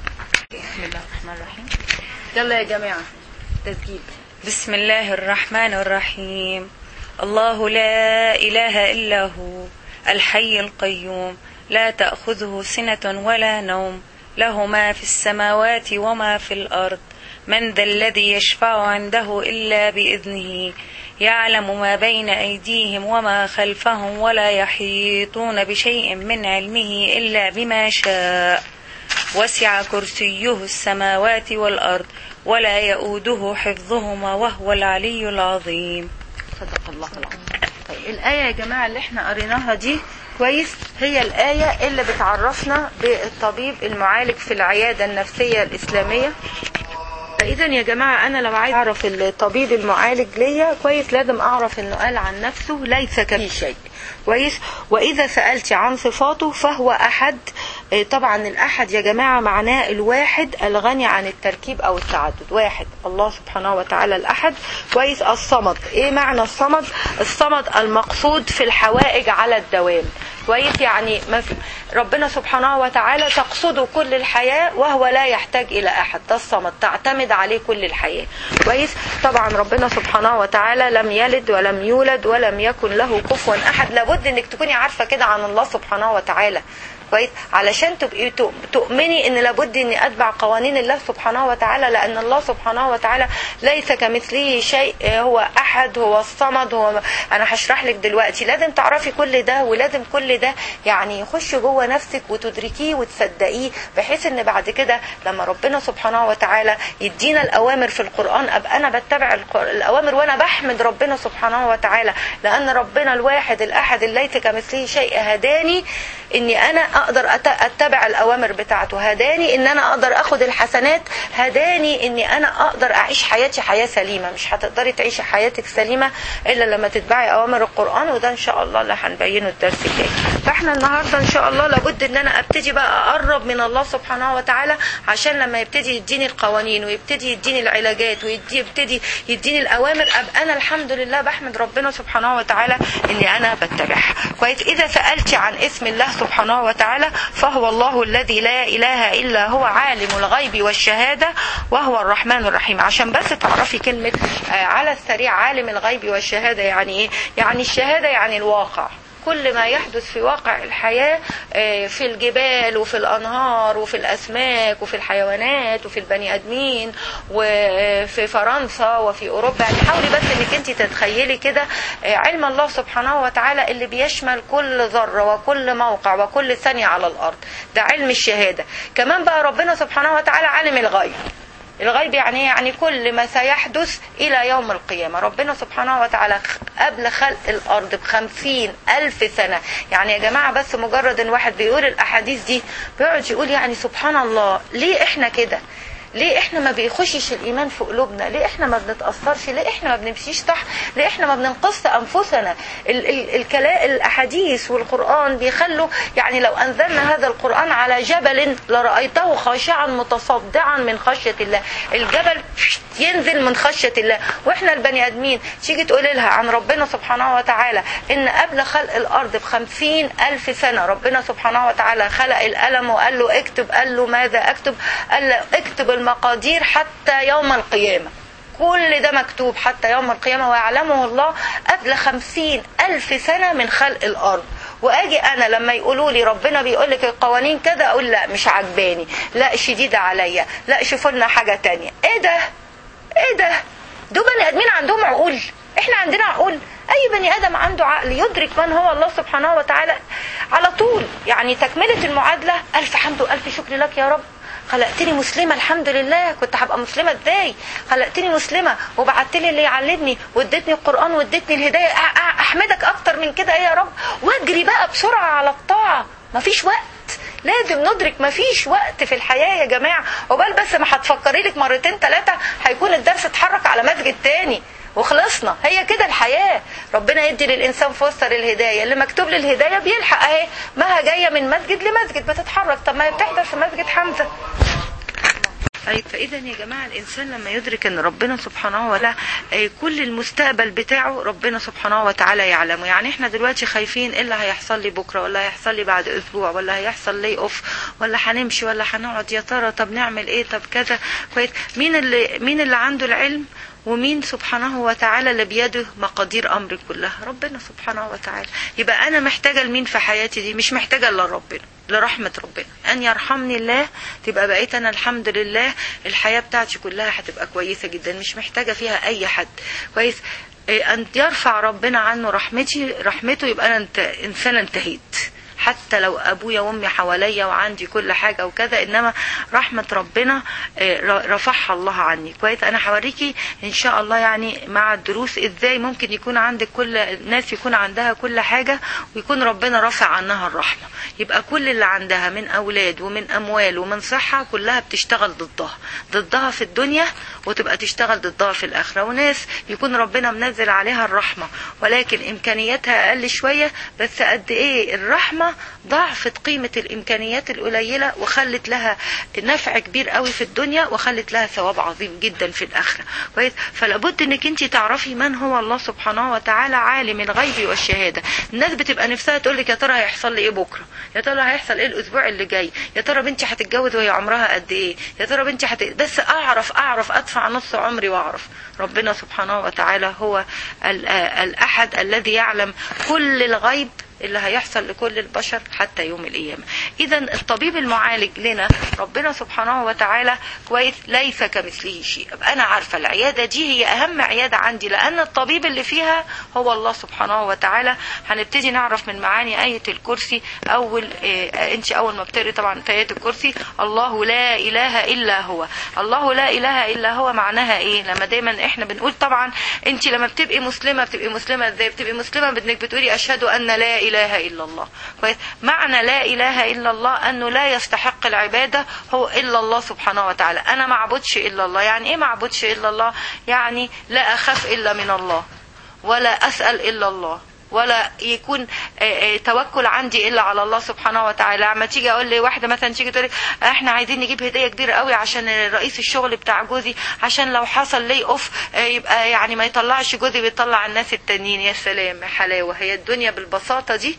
بسم الله الرحمن الرحيم يلا يا جماعه تسجيل بسم الله الرحمن الرحيم الله لا إله إلا هو الحي القيوم لا تأخذه سنة ولا نوم له ما في السماوات وما في الأرض من ذا الذي يشفع عنده إلا بإذنه يعلم ما بين أيديهم وما خلفهم ولا يحيطون بشيء من علمه إلا بما شاء وسع كرسيه السماوات والأرض ولا يؤوده حفظهما وهو العلي العظيم صدق الله العظيم طيب الآية يا جماعة اللي احنا قريناها دي كويس هي الآية اللي بتعرفنا بالطبيب المعالج في العيادة النفسية الإسلامية فإذا يا جماعة أنا لو عايز أعرف الطبيب المعالج ليا كويس لازم أعرف إنه قال عن نفسه ليس كفي شيء كويس وإذا سألت عن صفاته فهو أحد إيه طبعا الأحد يا جماعة معناه الواحد الغني عن التركيب أو التعدد واحد الله سبحانه وتعالى الأحد كويس الصمد إيه معنى الصمد الصمد المقصود في الحوائج على الدوام كويس يعني ما في ربنا سبحانه وتعالى تقصده كل الحياة وهو لا يحتاج إلى أحد ده الصمد تعتمد عليه كل الحياة كويس طبعا ربنا سبحانه وتعالى لم يلد ولم يولد ولم يكن له كفوا أحد لابد إنك تكوني عارفة كده عن الله سبحانه وتعالى كويس علشان تبقي تؤ- تؤمني ان لابد اني اتبع قوانين الله سبحانه وتعالى لان الله سبحانه وتعالى ليس كمثله شيء آه، هو احد هو الصمد هو انا هشرح لك دلوقتي لازم تعرفي كل ده ولازم كل ده يعني يخش جوه نفسك وتدركيه وتصدقيه بحيث ان بعد كده لما ربنا سبحانه وتعالى يدينا الاوامر في القران ابقى انا بتبع الق- الاوامر وانا بحمد ربنا سبحانه وتعالى لان ربنا الواحد الاحد اللي ليس كمثله شيء هداني اني انا اقدر أت- اتبع الاوامر بتاعته هداني ان انا اقدر اخد الحسنات هداني اني انا اقدر اعيش حياتي حياه سليمه مش هتقدري تعيشي حياتك سليمه الا لما تتبعي اوامر القران وده ان شاء الله اللي هنبينه الدرس الجاي فاحنا النهارده ان شاء الله لابد ان انا ابتدي بقى اقرب من الله سبحانه وتعالى عشان لما يبتدي يديني القوانين ويبتدي يديني العلاجات ويبتدي يديني الاوامر ابقى انا الحمد لله بحمد ربنا سبحانه وتعالى اني انا بتبعها كويس اذا سالت عن اسم الله سبحانه وتعالى فهو الله الذي لا اله الا هو عالم الغيب والشهاده وهو الرحمن الرحيم عشان بس تعرفي كلمه آه، على السريع عالم الغيب والشهاده يعني ايه يعني الشهاده يعني الواقع كل ما يحدث في واقع الحياة آه، في الجبال وفي الأنهار وفي الأسماك وفي الحيوانات وفي البني آدمين وفي فرنسا وفي أوروبا يعني حاولي بس إنك أنت تتخيلي كده آه، علم الله سبحانه وتعالى اللي بيشمل كل ذرة وكل موقع وكل ثانية على الأرض ده علم الشهادة كمان بقى ربنا سبحانه وتعالى عالم الغيب الغيب يعني إيه؟ يعني كل ما سيحدث إلى يوم القيامة ربنا سبحانه وتعالى قبل خلق الأرض بخمسين ألف سنة يعني يا جماعة بس مجرد إن واحد بيقول الأحاديث دي بيقعد يقول يعني سبحان الله ليه إحنا كده ليه احنا ما بيخشش الايمان في قلوبنا ليه احنا ما بنتاثرش ليه احنا ما بنمشيش صح ليه احنا ما بننقص انفسنا ال- ال- الكلام الاحاديث والقران بيخلوا يعني لو انزلنا هذا القران على جبل لرايته خاشعا متصدعا من خشيه الله الجبل ينزل من خشيه الله واحنا البني ادمين تيجي تقولي لها عن ربنا سبحانه وتعالى ان قبل خلق الارض بخمسين الف سنه ربنا سبحانه وتعالى خلق القلم وقال له اكتب قال له ماذا اكتب قال له اكتب المقادير حتى يوم القيامه كل ده مكتوب حتى يوم القيامة ويعلمه الله قبل خمسين ألف سنة من خلق الأرض واجي انا لما يقولوا لي ربنا بيقول لك القوانين كده اقول لا مش عجباني لا شديده عليا لا شوفوا لنا حاجه تانية ايه ده ايه ده دول بني ادمين عندهم عقول احنا عندنا عقول اي بني ادم عنده عقل يدرك من هو الله سبحانه وتعالى على طول يعني تكمله المعادله الف حمد والف شكر لك يا رب خلقتني مسلمة الحمد لله كنت هبقى مسلمة ازاي خلقتني مسلمة وبعت لي اللي يعلمني واديتني القرآن واديتني الهداية أ- أ- احمدك اكتر من كده ايه يا رب واجري بقى بسرعة على الطاعة مفيش وقت لازم ندرك مفيش وقت في الحياة يا جماعة وبال بس ما هتفكري لك مرتين ثلاثة هيكون الدرس اتحرك على مسجد تاني وخلصنا هي كده الحياة ربنا يدي للإنسان فرصة للهداية اللي مكتوب للهداية بيلحق اهي ما هي جاية من مسجد لمسجد بتتحرك طب ما هي بتحضر في مسجد حمزة طيب فاذا يا جماعه الانسان لما يدرك ان ربنا سبحانه وتعالى آه، كل المستقبل بتاعه ربنا سبحانه وتعالى يعلمه يعني احنا دلوقتي خايفين ايه اللي هيحصل لي بكره ولا هيحصل لي بعد اسبوع ولا هيحصل لي اوف ولا هنمشي ولا هنقعد يا ترى طب نعمل ايه طب كذا كويس مين اللي مين اللي عنده العلم ومين سبحانه وتعالى اللي بيده مقادير امري كلها ربنا سبحانه وتعالى يبقى انا محتاجه لمين في حياتي دي مش محتاجه الا ربنا لرحمه ربنا ان يرحمني الله تبقى بقيت انا الحمد لله الحياه بتاعتي كلها هتبقى كويسه جدا مش محتاجه فيها اي حد كويس إيه، ان يرفع ربنا عنه رحمتي رحمته يبقى انا انت انسانه انتهيت حتى لو ابويا وامي حواليا وعندي كل حاجه وكذا انما رحمه ربنا آه، ر- رفعها الله عني كويس انا هوريكي ان شاء الله يعني مع الدروس ازاي ممكن يكون عندك كل الناس يكون عندها كل حاجه ويكون ربنا رافع عنها الرحمه يبقى كل اللي عندها من اولاد ومن اموال ومن صحه كلها بتشتغل ضدها ضدها في الدنيا وتبقى تشتغل ضدها في الاخره وناس يكون ربنا منزل عليها الرحمه ولكن امكانياتها اقل شويه بس قد ايه الرحمه ضعفت قيمه الامكانيات القليله وخلت لها نفع كبير قوي في الدنيا وخلت لها ثواب عظيم جدا في الاخره كويس فلابد انك انت تعرفي من هو الله سبحانه وتعالى عالم الغيب والشهاده الناس بتبقى نفسها تقول لك يا ترى هيحصل لي ايه بكره يا ترى هيحصل ايه الاسبوع اللي جاي يا ترى بنتي هتتجوز وهي عمرها قد ايه يا ترى بنتي هت... بس اعرف اعرف ادفع نص عمري واعرف ربنا سبحانه وتعالى هو ال- آه، الاحد الذي يعلم كل الغيب اللي هيحصل لكل البشر حتى يوم القيامة إذا الطبيب المعالج لنا ربنا سبحانه وتعالى كويس ليس كمثله شيء أبقى أنا عارفة العيادة دي هي أهم عيادة عندي لأن الطبيب اللي فيها هو الله سبحانه وتعالى هنبتدي نعرف من معاني آية الكرسي أول إيه أنت أول ما بتقري طبعا في آية الكرسي الله لا إله إلا هو الله لا إله إلا هو معناها إيه لما دايما إحنا بنقول طبعا أنت لما بتبقي مسلمة بتبقي مسلمة إزاي بتبقي مسلمة بإنك بتقولي أشهد أن لا إله إلا الله كويس معنى لا إله إلا الله أنه لا يستحق العبادة هو إلا الله سبحانه وتعالى أنا ما اعبدش إلا الله يعني إيه ما اعبدش إلا الله يعني لا أخاف إلا من الله ولا أسأل إلا الله ولا يكون آه، آه، توكل عندي الا على الله سبحانه وتعالى لما تيجي اقول لي واحده مثلا تيجي تقول لي احنا عايزين نجيب هديه كبيره قوي عشان رئيس الشغل بتاع جوزي عشان لو حصل لي اوف آه، يبقى يعني ما يطلعش جوزي بيطلع الناس التانيين يا سلام يا حلاوه هي الدنيا بالبساطه دي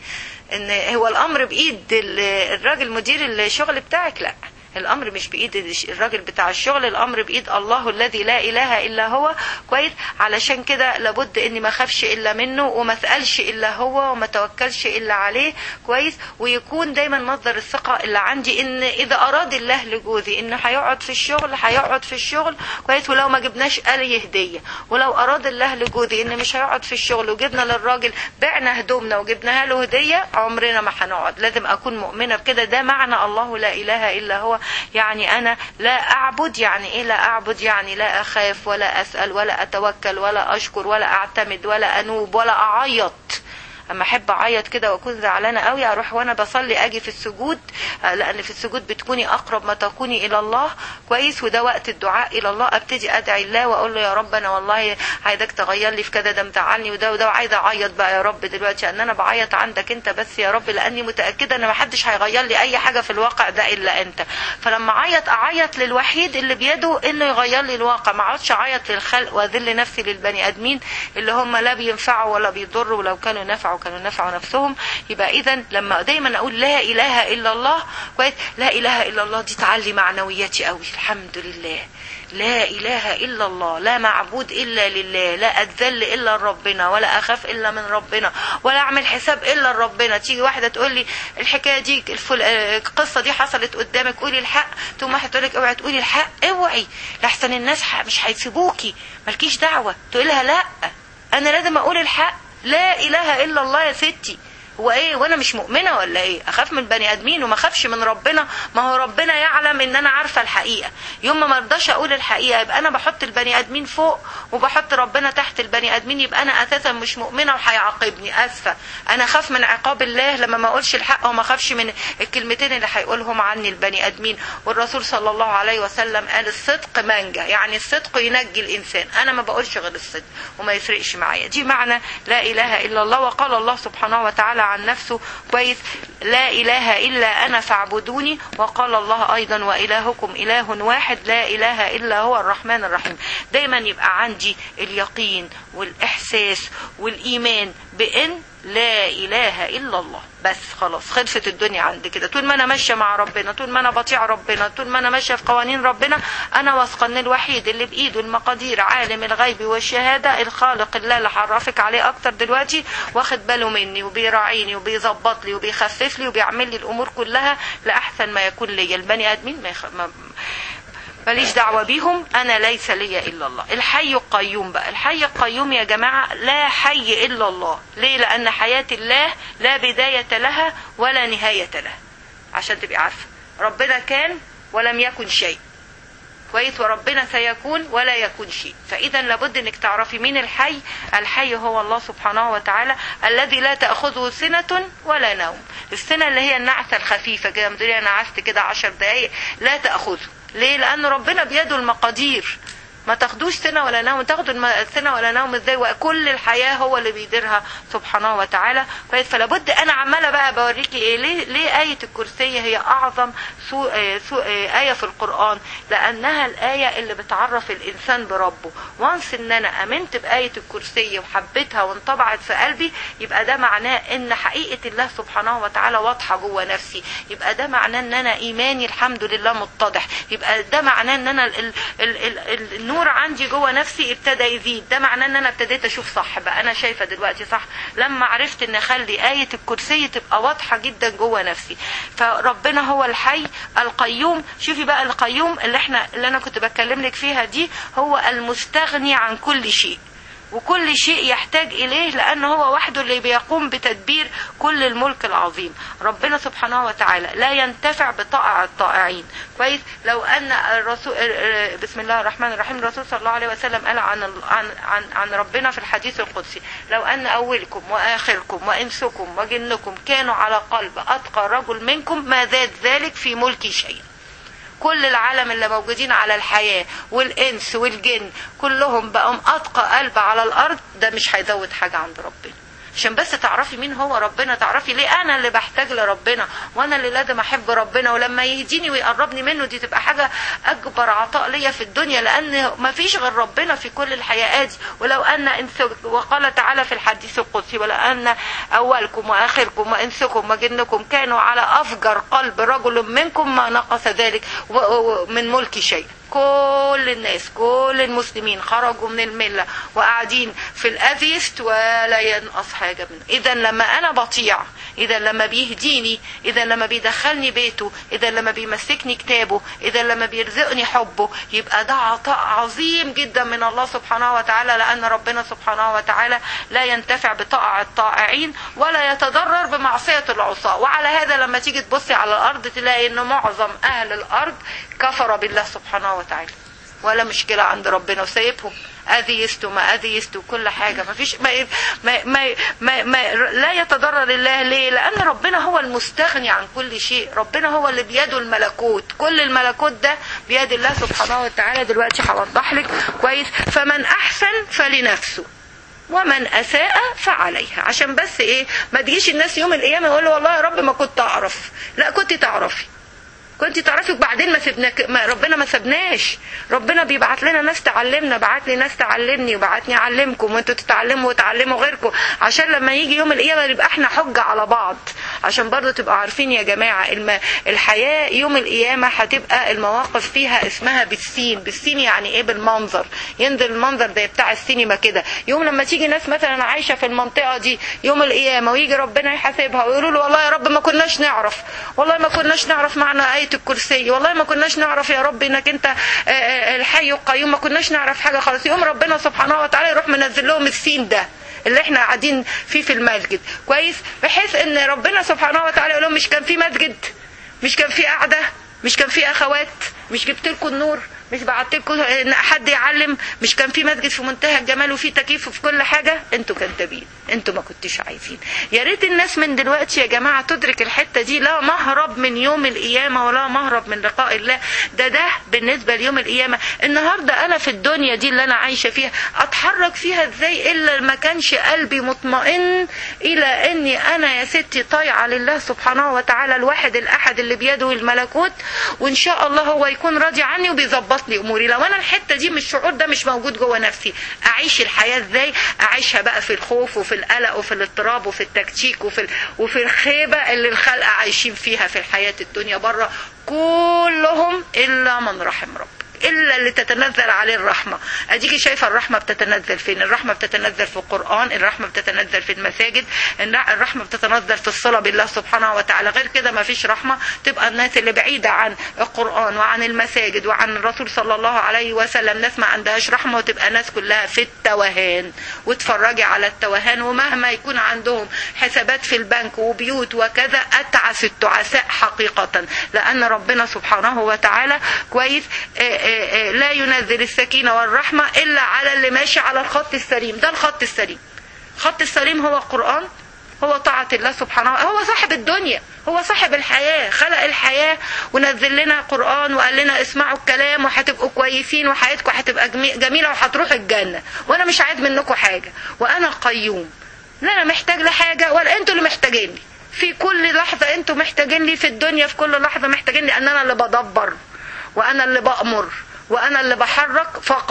ان هو الامر بايد ال- الراجل مدير الشغل بتاعك لا الامر مش بايد الش- الراجل بتاع الشغل الامر بايد الله الذي لا اله الا هو كويس علشان كده لابد اني ما اخافش الا منه وما اسالش الا هو وما توكلش الا عليه كويس ويكون دايما مصدر الثقه اللي عندي ان اذا اراد الله لجوزي انه هيقعد في الشغل هيقعد في الشغل كويس ولو ما جبناش اي هديه ولو اراد الله لجوزي ان مش هيقعد في الشغل وجبنا للراجل بعنا هدومنا وجبناها له هديه عمرنا ما هنقعد لازم اكون مؤمنه بكده ده معنى الله لا اله الا هو يعني انا لا اعبد يعني ايه لا اعبد يعني لا اخاف ولا اسال ولا اتوكل ولا اشكر ولا اعتمد ولا انوب ولا اعيط اما احب اعيط كده واكون زعلانه قوي اروح وانا بصلي اجي في السجود آه، لان في السجود بتكوني اقرب ما تكوني الى الله كويس وده وقت الدعاء الى الله ابتدي ادعي الله واقول له يا رب انا والله عايزك تغير لي في كذا ده مزعلني وده وده وعايزه اعيط بقى يا رب دلوقتي ان انا بعيط عندك انت بس يا رب لاني متاكده ان ما حدش هيغير لي اي حاجه في الواقع ده الا انت فلما اعيط اعيط للوحيد اللي بيده انه يغير لي الواقع ما اقعدش اعيط للخلق واذل نفسي للبني ادمين اللي هم لا بينفعوا ولا بيضروا ولو كانوا نفعوا كانوا نفعوا نفسهم يبقى اذا لما دايما اقول لا اله الا الله كويس لا اله الا الله دي تعلي معنوياتي قوي الحمد لله لا اله الا الله لا معبود الا لله لا اتذل الا لربنا ولا اخاف الا من ربنا ولا اعمل حساب الا لربنا تيجي واحده تقول لي الحكايه دي الفل... آه، القصه دي حصلت قدامك قولي الحق تقوم واحده تقول لك اوعي تقولي الحق اوعي لحسن الناس ح- مش هيسيبوكي مالكيش دعوه تقول لها لا انا لازم اقول الحق لا اله الا الله يا ستي هو ايه وانا مش مؤمنه ولا ايه اخاف من بني ادمين وما اخافش من ربنا ما هو ربنا يعلم ان انا عارفه الحقيقه يوم ما مرضاش اقول الحقيقه يبقى انا بحط البني ادمين فوق وبحط ربنا تحت البني ادمين يبقى انا اساسا مش مؤمنه وهيعاقبني اسفه انا اخاف من عقاب الله لما ما اقولش الحق وما اخافش من الكلمتين اللي هيقولهم عني البني ادمين والرسول صلى الله عليه وسلم قال الصدق منجا يعني الصدق ينجي الانسان انا ما بقولش غير الصدق وما يفرقش معايا دي معنى لا اله الا الله وقال الله سبحانه وتعالى عن نفسه كويس لا اله الا انا فاعبدوني وقال الله ايضا والهكم اله واحد لا اله الا هو الرحمن الرحيم دايما يبقى عندي اليقين والاحساس والايمان بان لا اله الا الله بس خلاص خلصت الدنيا عند كده طول ما انا ماشيه مع ربنا طول ما انا بطيع ربنا طول ما انا ماشيه في قوانين ربنا انا واثقه ان الوحيد اللي بايده المقادير عالم الغيب والشهاده الخالق اللي اللي هعرفك عليه اكتر دلوقتي واخد باله مني وبيراعيني وبيظبط لي وبيخفف لي وبيعمل لي الامور كلها لاحسن ما يكون ليا البني ادمين ما, يخ... ما ماليش دعوة بيهم أنا ليس لي إلا الله الحي القيوم بقى الحي القيوم يا جماعة لا حي إلا الله ليه لأن حياة الله لا بداية لها ولا نهاية لها عشان تبقي عارفة ربنا كان ولم يكن شيء كويس وربنا سيكون ولا يكون شيء فاذا لابد انك تعرفي مين الحي الحي هو الله سبحانه وتعالى الذي لا تاخذه سنه ولا نوم السنه اللي هي النعسه الخفيفه كده بتقولي انا نعست كده عشر دقائق لا تاخذه ليه لان ربنا بيده المقادير ما تاخدوش سنه ولا نوم تاخدوا الم- سنه ولا نوم ازاي وكل الحياه هو اللي بيديرها سبحانه وتعالى كويس فلابد انا عماله بقى بوريكي ايه ليه ليه ايه الكرسي هي اعظم سو آه، سو آه، ايه في القران لانها الايه اللي بتعرف الانسان بربه وانس ان انا امنت بايه الكرسي وحبيتها وانطبعت في قلبي يبقى ده معناه ان حقيقه الله سبحانه وتعالى واضحه جوه نفسي يبقى ده معناه ان انا ايماني الحمد لله متضح يبقى ده معناه ان انا ال ال ال ال النور عندي جوه نفسي ابتدى يزيد ده معناه ان انا ابتديت اشوف صح بقى انا شايفه دلوقتي صح لما عرفت ان اخلي ايه الكرسي تبقى واضحه جدا جوه نفسي فربنا هو الحي القيوم شوفي بقى القيوم اللي احنا اللي انا كنت بتكلم لك فيها دي هو المستغني عن كل شيء وكل شيء يحتاج إليه لأنه هو وحده اللي بيقوم بتدبير كل الملك العظيم ربنا سبحانه وتعالى لا ينتفع بطائع الطائعين كويس لو أن الرسول بسم الله الرحمن الرحيم الرسول صلى الله عليه وسلم قال عن عن عن, عن ربنا في الحديث القدسي لو أن أولكم وآخركم وإنسكم وجنكم كانوا على قلب أتقى رجل منكم ما زاد ذلك في ملكي شيئا كل العالم اللي موجودين على الحياة والإنس والجن كلهم بقوا أتقى قلب على الأرض ده مش هيزود حاجة عند ربنا عشان بس تعرفي مين هو ربنا تعرفي ليه انا اللي بحتاج لربنا وانا اللي لازم احب ربنا ولما يهديني ويقربني منه دي تبقى حاجه اكبر عطاء ليا في الدنيا لان ما فيش غير ربنا في كل الحياه دي ولو ان انس وقال تعالى في الحديث القدسي ولو ان اولكم واخركم وانسكم وجنكم كانوا على افجر قلب رجل منكم ما نقص ذلك من ملك شيء كل الناس كل المسلمين خرجوا من الملة وقاعدين في الأثيست ولا ينقص حاجة منه إذا لما أنا بطيع إذا لما بيهديني إذا لما بيدخلني بيته إذا لما بيمسكني كتابه إذا لما بيرزقني حبه يبقى ده عطاء عظيم جدا من الله سبحانه وتعالى لأن ربنا سبحانه وتعالى لا ينتفع بطاعة الطائعين ولا يتضرر بمعصية العصاة وعلى هذا لما تيجي تبصي على الأرض تلاقي إن معظم أهل الأرض كفر بالله سبحانه وتعالى ولا مشكلة عند ربنا وسايبهم اذيست وما اذيست وكل حاجة ما فيش ما ما ما, ما, ما لا يتضرر الله ليه لان ربنا هو المستغني عن كل شيء ربنا هو اللي بيده الملكوت كل الملكوت ده بيد الله سبحانه وتعالى دلوقتي هوضح لك كويس فمن احسن فلنفسه ومن اساء فعليها عشان بس ايه ما تجيش الناس يوم القيامه يقولوا والله يا رب ما كنت اعرف لا كنت تعرفي كنت تعرفي وبعدين ما سبناك ما ربنا ما سبناش ربنا بيبعت لنا ناس تعلمنا بعت لي ناس تعلمني وبعتني اعلمكم وانتوا تتعلموا وتعلموا غيركم عشان لما يجي يوم القيامه نبقى احنا حجه على بعض عشان برضو تبقوا عارفين يا جماعه الم... الحياه يوم القيامه هتبقى المواقف فيها اسمها بالسين بالسين يعني ايه بالمنظر ينزل المنظر زي بتاع السينما كده يوم لما تيجي ناس مثلا عايشه في المنطقه دي يوم القيامه ويجي ربنا يحاسبها ويقولوا له والله يا رب ما كناش نعرف والله ما كناش نعرف معنى ايه الكرسي والله ما كناش نعرف يا رب انك انت الحي القيوم ما كناش نعرف حاجه خالص يوم ربنا سبحانه وتعالى يروح منزل لهم السين ده اللي احنا قاعدين فيه في المسجد كويس بحيث ان ربنا سبحانه وتعالى يقول لهم مش كان في مسجد مش كان في قعده مش كان في اخوات مش جبت لكم النور مش بعت لكم ان حد يعلم مش كان في مسجد في منتهى الجمال وفي تكييف وفي كل حاجه انتوا كذابين انتوا ما كنتوش عايزين يا ريت الناس من دلوقتي يا جماعه تدرك الحته دي لا مهرب من يوم القيامه ولا مهرب من لقاء الله ده ده بالنسبه ليوم القيامه النهارده انا في الدنيا دي اللي انا عايشه فيها اتحرك فيها ازاي الا ما كانش قلبي مطمئن الى اني انا يا ستي طايعه لله سبحانه وتعالى الواحد الاحد اللي بيده الملكوت وان شاء الله هو يكون راضي عني وبيظبط لي اموري لو انا الحته دي من الشعور ده مش موجود جوه نفسي اعيش الحياه ازاي اعيشها بقى في الخوف وفي القلق وفي الاضطراب وفي التكتيك وفي وفي الخيبه اللي الخلق عايشين فيها في الحياه الدنيا بره كلهم الا من رحم ربك الا اللي تتنزل عليه الرحمه اديكي شايفه الرحمه بتتنزل فين الرحمه بتتنزل في القران الرحمه بتتنزل في المساجد الرحمه بتتنزل في الصلاه بالله سبحانه وتعالى غير كده ما فيش رحمه تبقى الناس اللي بعيده عن القران وعن المساجد وعن الرسول صلى الله عليه وسلم ناس ما عندهاش رحمه وتبقى ناس كلها في التوهان وتفرجي على التوهان ومهما يكون عندهم حسابات في البنك وبيوت وكذا اتعس التعساء حقيقه لان ربنا سبحانه وتعالى كويس لا ينزل السكينة والرحمة إلا على اللي ماشي على الخط السليم ده الخط السليم الخط السليم هو القرآن هو طاعة الله سبحانه هو صاحب الدنيا هو صاحب الحياة خلق الحياة ونزل لنا قرآن وقال لنا اسمعوا الكلام وهتبقوا كويسين وحياتكم هتبقى جميلة وهتروحوا الجنة وأنا مش عايز منكم حاجة وأنا قيوم لا أنا محتاج لحاجة ولا أنتوا اللي محتاجيني في كل لحظة أنتوا محتاجين لي في الدنيا في كل لحظة محتاجين لي أن أنا اللي بدبر وأنا اللي بأمر وأنا اللي بحرك فقط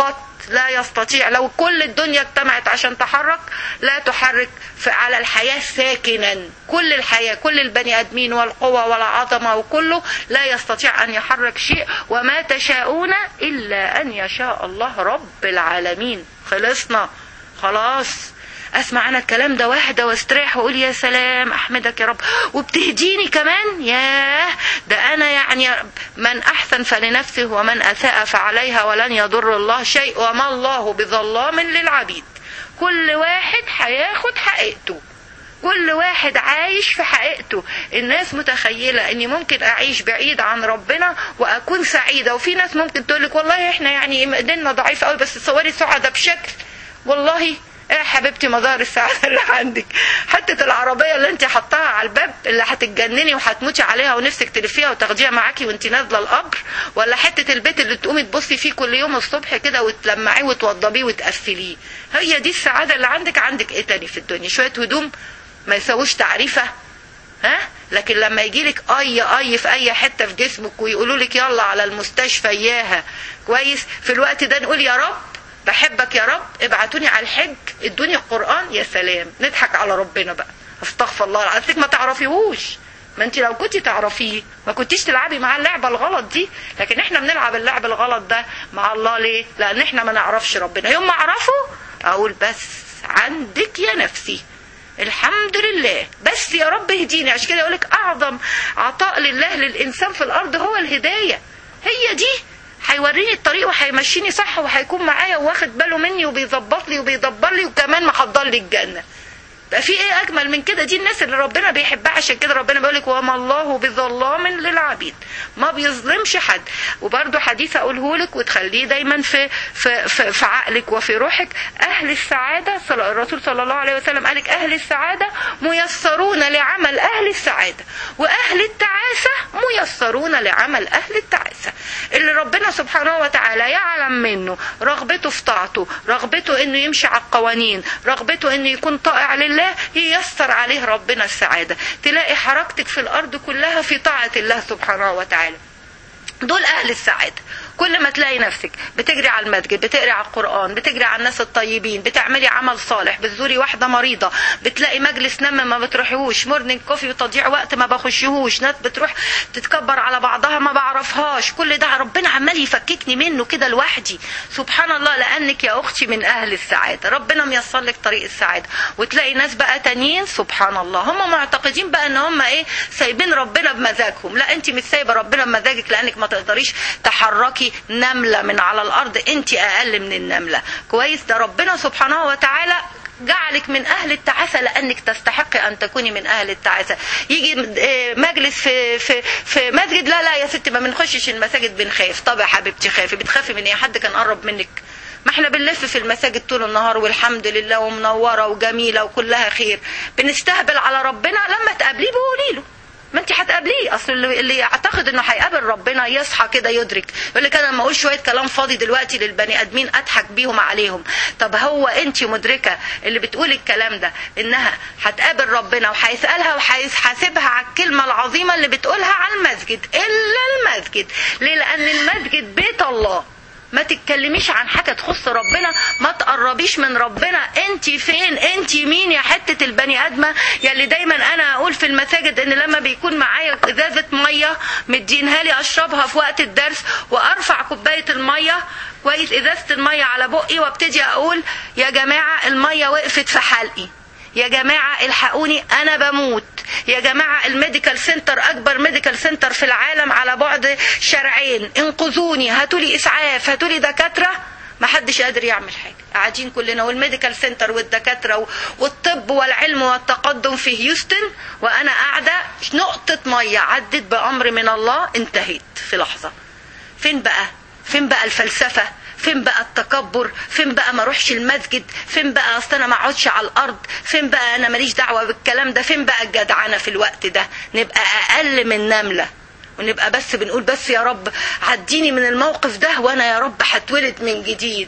لا يستطيع لو كل الدنيا اجتمعت عشان تحرك لا تحرك في على الحياة ساكنا كل الحياة كل البني آدمين والقوة والعظمة وكله لا يستطيع أن يحرك شيء وما تشاءون إلا أن يشاء الله رب العالمين خلصنا خلاص اسمع انا الكلام ده واحدة واستريح واقول يا سلام احمدك يا رب وبتهديني كمان ياه ده انا يعني من احسن فلنفسه ومن اساء فعليها ولن يضر الله شيء وما الله بظلام للعبيد كل واحد هياخد حقيقته كل واحد عايش في حقيقته الناس متخيلة اني ممكن اعيش بعيد عن ربنا واكون سعيدة وفي ناس ممكن تقولك والله احنا يعني ايدينا ضعيفة قوي بس تصوري سعدة بشكل والله ايه يا حبيبتي مظاهر السعادة اللي عندك حتة العربية اللي انت حطاها على الباب اللي هتتجنني وهتموتي عليها ونفسك تلفيها وتاخديها معاكي وانت نازلة القبر ولا حتة البيت اللي تقومي تبصي فيه كل يوم الصبح كده وتلمعيه وتوضبيه وتقفليه هي دي السعادة اللي عندك عندك ايه تاني في الدنيا شوية هدوم ما يسووش تعريفة ها لكن لما يجيلك اي اي في اي حته في جسمك ويقولوا لك يلا على المستشفى اياها كويس في الوقت ده نقول يا رب بحبك يا رب ابعتوني على الحج ادوني القران يا سلام نضحك على ربنا بقى استغفر الله العظيم ما تعرفيهوش ما انت لو كنت تعرفيه ما كنتيش تلعبي معاه اللعبه الغلط دي لكن احنا بنلعب اللعب الغلط ده مع الله ليه لان احنا ما نعرفش ربنا يوم ما اعرفه اقول بس عندك يا نفسي الحمد لله بس يا رب اهديني عشان كده يقولك اعظم عطاء لله للانسان في الارض هو الهدايه هي دي هيوريني الطريق وهيمشيني صح وهيكون معايا واخد باله مني وبيظبط لي وبيدبر لي وكمان محضر لي الجنه بقى في ايه اجمل من كده دي الناس اللي ربنا بيحبها عشان كده ربنا بيقول لك وما الله بظلام للعبيد ما بيظلمش حد وبرده حديث اقوله لك وتخليه دايما في في في, في عقلك وفي روحك اهل السعاده الرسول صلى الله عليه وسلم قال لك اهل السعاده ميسرون لعمل اهل السعاده واهل التعاسه ميسرون لعمل اهل التعاسه اللي ربنا سبحانه وتعالى يعلم منه رغبته في طاعته رغبته انه يمشي على القوانين رغبته انه يكون طائع لله الله ييسر عليه ربنا السعادة تلاقي حركتك في الأرض كلها في طاعة الله سبحانه وتعالى دول أهل السعادة كل ما تلاقي نفسك بتجري على المسجد بتقري على القرآن بتجري على الناس الطيبين بتعملي عمل صالح بتزوري واحدة مريضة بتلاقي مجلس نم ما بتروحيهوش مورنينج كوفي وتضييع وقت ما بخشيهوش ناس بتروح تتكبر على بعضها ما بعرفهاش كل ده ربنا عمال يفككني منه كده لوحدي سبحان الله لأنك يا أختي من أهل السعادة ربنا ميسر لك طريق السعادة وتلاقي ناس بقى تانيين سبحان الله هم معتقدين بقى ان هم ايه سايبين ربنا بمزاجهم لا انت مش سايبه ربنا بمزاجك لانك ما تقدريش تحركي نملة من على الأرض أنت أقل من النملة كويس ده ربنا سبحانه وتعالى جعلك من أهل التعاسة لأنك تستحقي أن تكوني من أهل التعاسة يجي مجلس في في في مسجد لا لا يا ستي ما بنخشش المساجد بنخاف طب يا حبيبتي خافي بتخافي من ايه حد كان قرب منك ما احنا بنلف في المساجد طول النهار والحمد لله ومنوره وجميله وكلها خير بنستهبل على ربنا لما تقابليه بقولي له ما انت هتقابليه اصل اللي, اللي يعتقد انه هيقابل ربنا يصحى كده يدرك يقول لك انا لما اقول شويه كلام فاضي دلوقتي للبني ادمين اضحك بيهم عليهم طب هو انت مدركه اللي بتقول الكلام ده انها هتقابل ربنا وهيسالها وهيحاسبها على الكلمه العظيمه اللي بتقولها على المسجد الا المسجد ليه لان المسجد بيت الله ما تتكلميش عن حاجة تخص ربنا ما تقربيش من ربنا انت فين انت مين يا حتة البني ادمة يلي دايما انا اقول في المساجد ان لما بيكون معايا ازازة مية مدينها لي اشربها في وقت الدرس وارفع كوباية المية كويس ازازة المية على بقي وابتدي اقول يا جماعة المية وقفت في حلقي يا جماعة الحقوني أنا بموت يا جماعة الميديكال سنتر أكبر ميديكال سنتر في العالم على بعد شارعين انقذوني هاتولي إسعاف هاتولي دكاترة ما حدش قادر يعمل حاجة قاعدين كلنا والميديكال سنتر والدكاترة والطب والعلم والتقدم في هيوستن وأنا قاعدة نقطة مية عدت بأمر من الله انتهيت في لحظة فين بقى فين بقى الفلسفة فين بقى التكبر فين بقى ما اروحش المسجد فين بقى اصل انا ما اقعدش على الارض فين بقى انا ماليش دعوه بالكلام ده فين بقى الجدعنه في الوقت ده نبقى اقل من نمله ونبقى بس بنقول بس يا رب عديني من الموقف ده وانا يا رب هتولد من جديد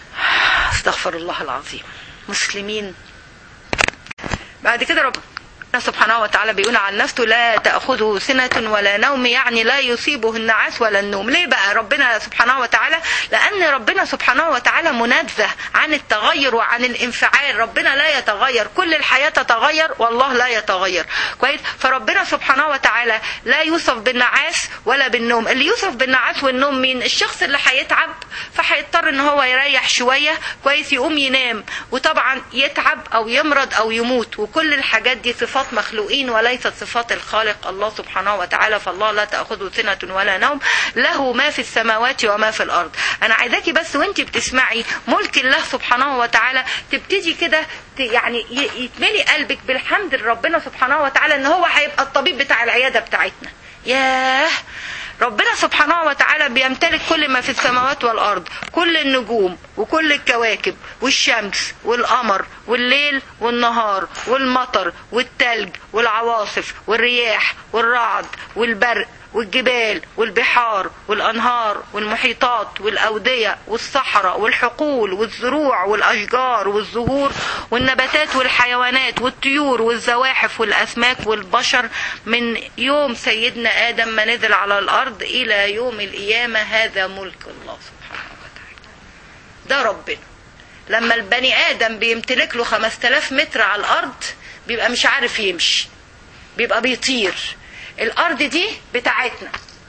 استغفر الله العظيم مسلمين بعد كده رب سبحانه وتعالى بيقول عن نفسه لا تأخذه سنة ولا نوم يعني لا يصيبه النعاس ولا النوم ليه بقى ربنا سبحانه وتعالى لأن ربنا سبحانه وتعالى منزه عن التغير وعن الانفعال ربنا لا يتغير كل الحياة تتغير والله لا يتغير كويس فربنا سبحانه وتعالى لا يوصف بالنعاس ولا بالنوم اللي يوصف بالنعاس والنوم مين الشخص اللي هيتعب فهيضطر ان هو يريح شوية كويس يقوم ينام وطبعا يتعب او يمرض او يموت وكل الحاجات دي صفات مخلوقين وليست صفات الخالق الله سبحانه وتعالى فالله لا تأخذه سنة ولا نوم له ما في السماوات وما في الأرض أنا عايزاكي بس وانت بتسمعي ملك الله سبحانه وتعالى تبتدي كده ت- يعني ي- يتملي قلبك بالحمد لربنا سبحانه وتعالى ان هو هيبقى الطبيب بتاع العيادة بتاعتنا ياه ربنا سبحانه وتعالى بيمتلك كل ما في السماوات والأرض كل النجوم وكل الكواكب والشمس والقمر والليل والنهار والمطر والتلج والعواصف والرياح والرعد والبرق والجبال والبحار والأنهار والمحيطات والأودية والصحراء والحقول والزروع والأشجار والزهور والنباتات والحيوانات والطيور والزواحف والأسماك والبشر من يوم سيدنا آدم ما نزل على الأرض إلى يوم القيامة هذا ملك الله سبحانه وتعالى ده ربنا لما البني آدم بيمتلك له 5000 متر على الأرض بيبقى مش عارف يمشي بيبقى بيطير الارض دي بتاعتنا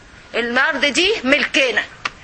الارض دي ملكنا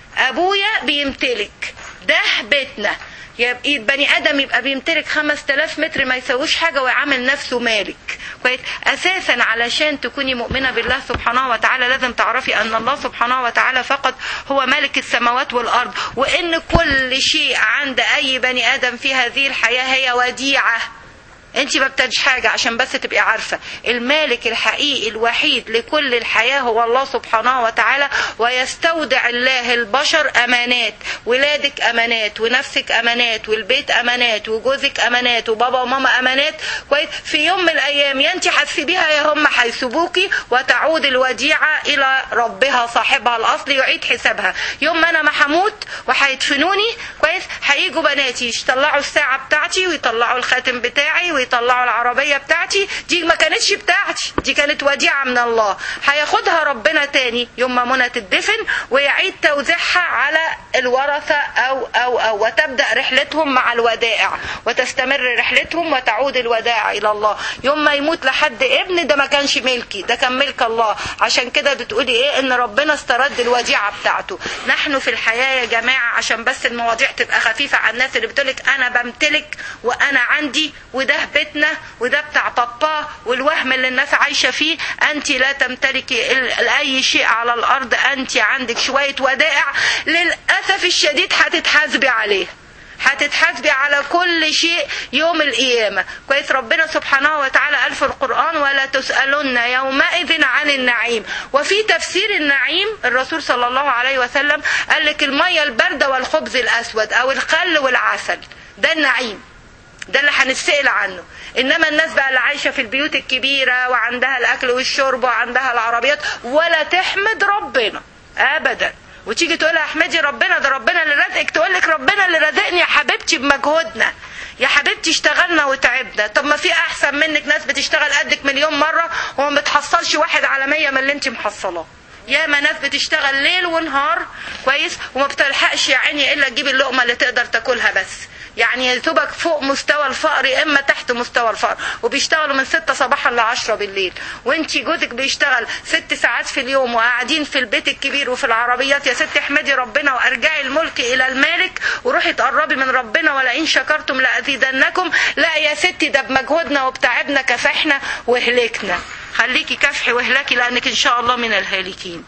ابويا بيمتلك ده بيتنا يبقى البني ادم يبقى بيمتلك 5000 متر ما يسويش حاجه ويعامل نفسه مالك كويس اساسا علشان تكوني مؤمنه بالله سبحانه وتعالى لازم تعرفي ان الله سبحانه وتعالى فقط هو مالك السماوات والارض وان كل شيء عند اي بني ادم في هذه الحياه هي وديعه انت ما بتدش حاجة عشان بس تبقي عارفة المالك الحقيقي الوحيد لكل الحياة هو الله سبحانه وتعالى ويستودع الله البشر أمانات ولادك أمانات ونفسك أمانات والبيت أمانات وجوزك أمانات وبابا وماما أمانات كويس في يوم من الأيام يا انت هتسيبيها يا هم هيسيبوكي وتعود الوديعة إلى ربها صاحبها الأصلي يعيد حسابها يوم ما أنا ما هموت وهيدفنوني كويس هيجوا بناتي يطلعوا الساعة بتاعتي ويطلعوا الخاتم بتاعي ويطلعوا العربية بتاعتي دي ما كانتش بتاعتي دي كانت وديعة من الله هياخدها ربنا تاني يوم ما منى تدفن ويعيد توزيعها على الورثة أو أو أو وتبدأ رحلتهم مع الودائع وتستمر رحلتهم وتعود الودائع إلى الله يوم ما يموت لحد ابن ده ما كانش ملكي ده كان ملك الله عشان كده بتقولي ايه ان ربنا استرد الوديعة بتاعته نحن في الحياة يا جماعة عشان بس المواضيع تبقى خفيفة على الناس اللي بتقولك انا بمتلك وانا عندي وده بيتنا وده بتاع بابا والوهم اللي الناس عايشة فيه انت لا تمتلكي ال- اي شيء على الارض انت عندك شوية ودائع للأسف الشديد هتتحاسبي عليه هتتحاسبي على كل شيء يوم القيامة كويس ربنا سبحانه وتعالى قال في القرآن ولا تسألن يومئذ عن النعيم وفي تفسير النعيم الرسول صلى الله عليه وسلم قال لك المية الباردة والخبز الأسود أو الخل والعسل ده النعيم ده اللي هنتسأل عنه انما الناس بقى اللي عايشه في البيوت الكبيره وعندها الاكل والشرب وعندها العربيات ولا تحمد ربنا ابدا وتيجي تقولها احمدي ربنا ده ربنا اللي رزقك تقول لك ربنا اللي رزقني يا حبيبتي بمجهودنا يا حبيبتي اشتغلنا وتعبنا طب ما في احسن منك ناس بتشتغل قدك مليون مره وما بتحصلش واحد على مية من اللي انت محصلاه ياما ناس بتشتغل ليل ونهار كويس وما بتلحقش يا عيني الا تجيب اللقمه اللي تقدر تاكلها بس يعني يا دوبك فوق مستوى الفقر يا اما تحت مستوى الفقر وبيشتغلوا من 6 صباحا ل 10 بالليل وانت جوزك بيشتغل ست ساعات في اليوم وقاعدين في البيت الكبير وفي العربيات يا ست احمدي ربنا وارجعي الملك الى المالك وروحي تقربي من ربنا ولئن شكرتم لازيدنكم لا يا ستي ده بمجهودنا وبتعبنا كفحنا وهلكنا خليكي كفحي واهلكي لانك ان شاء الله من الهالكين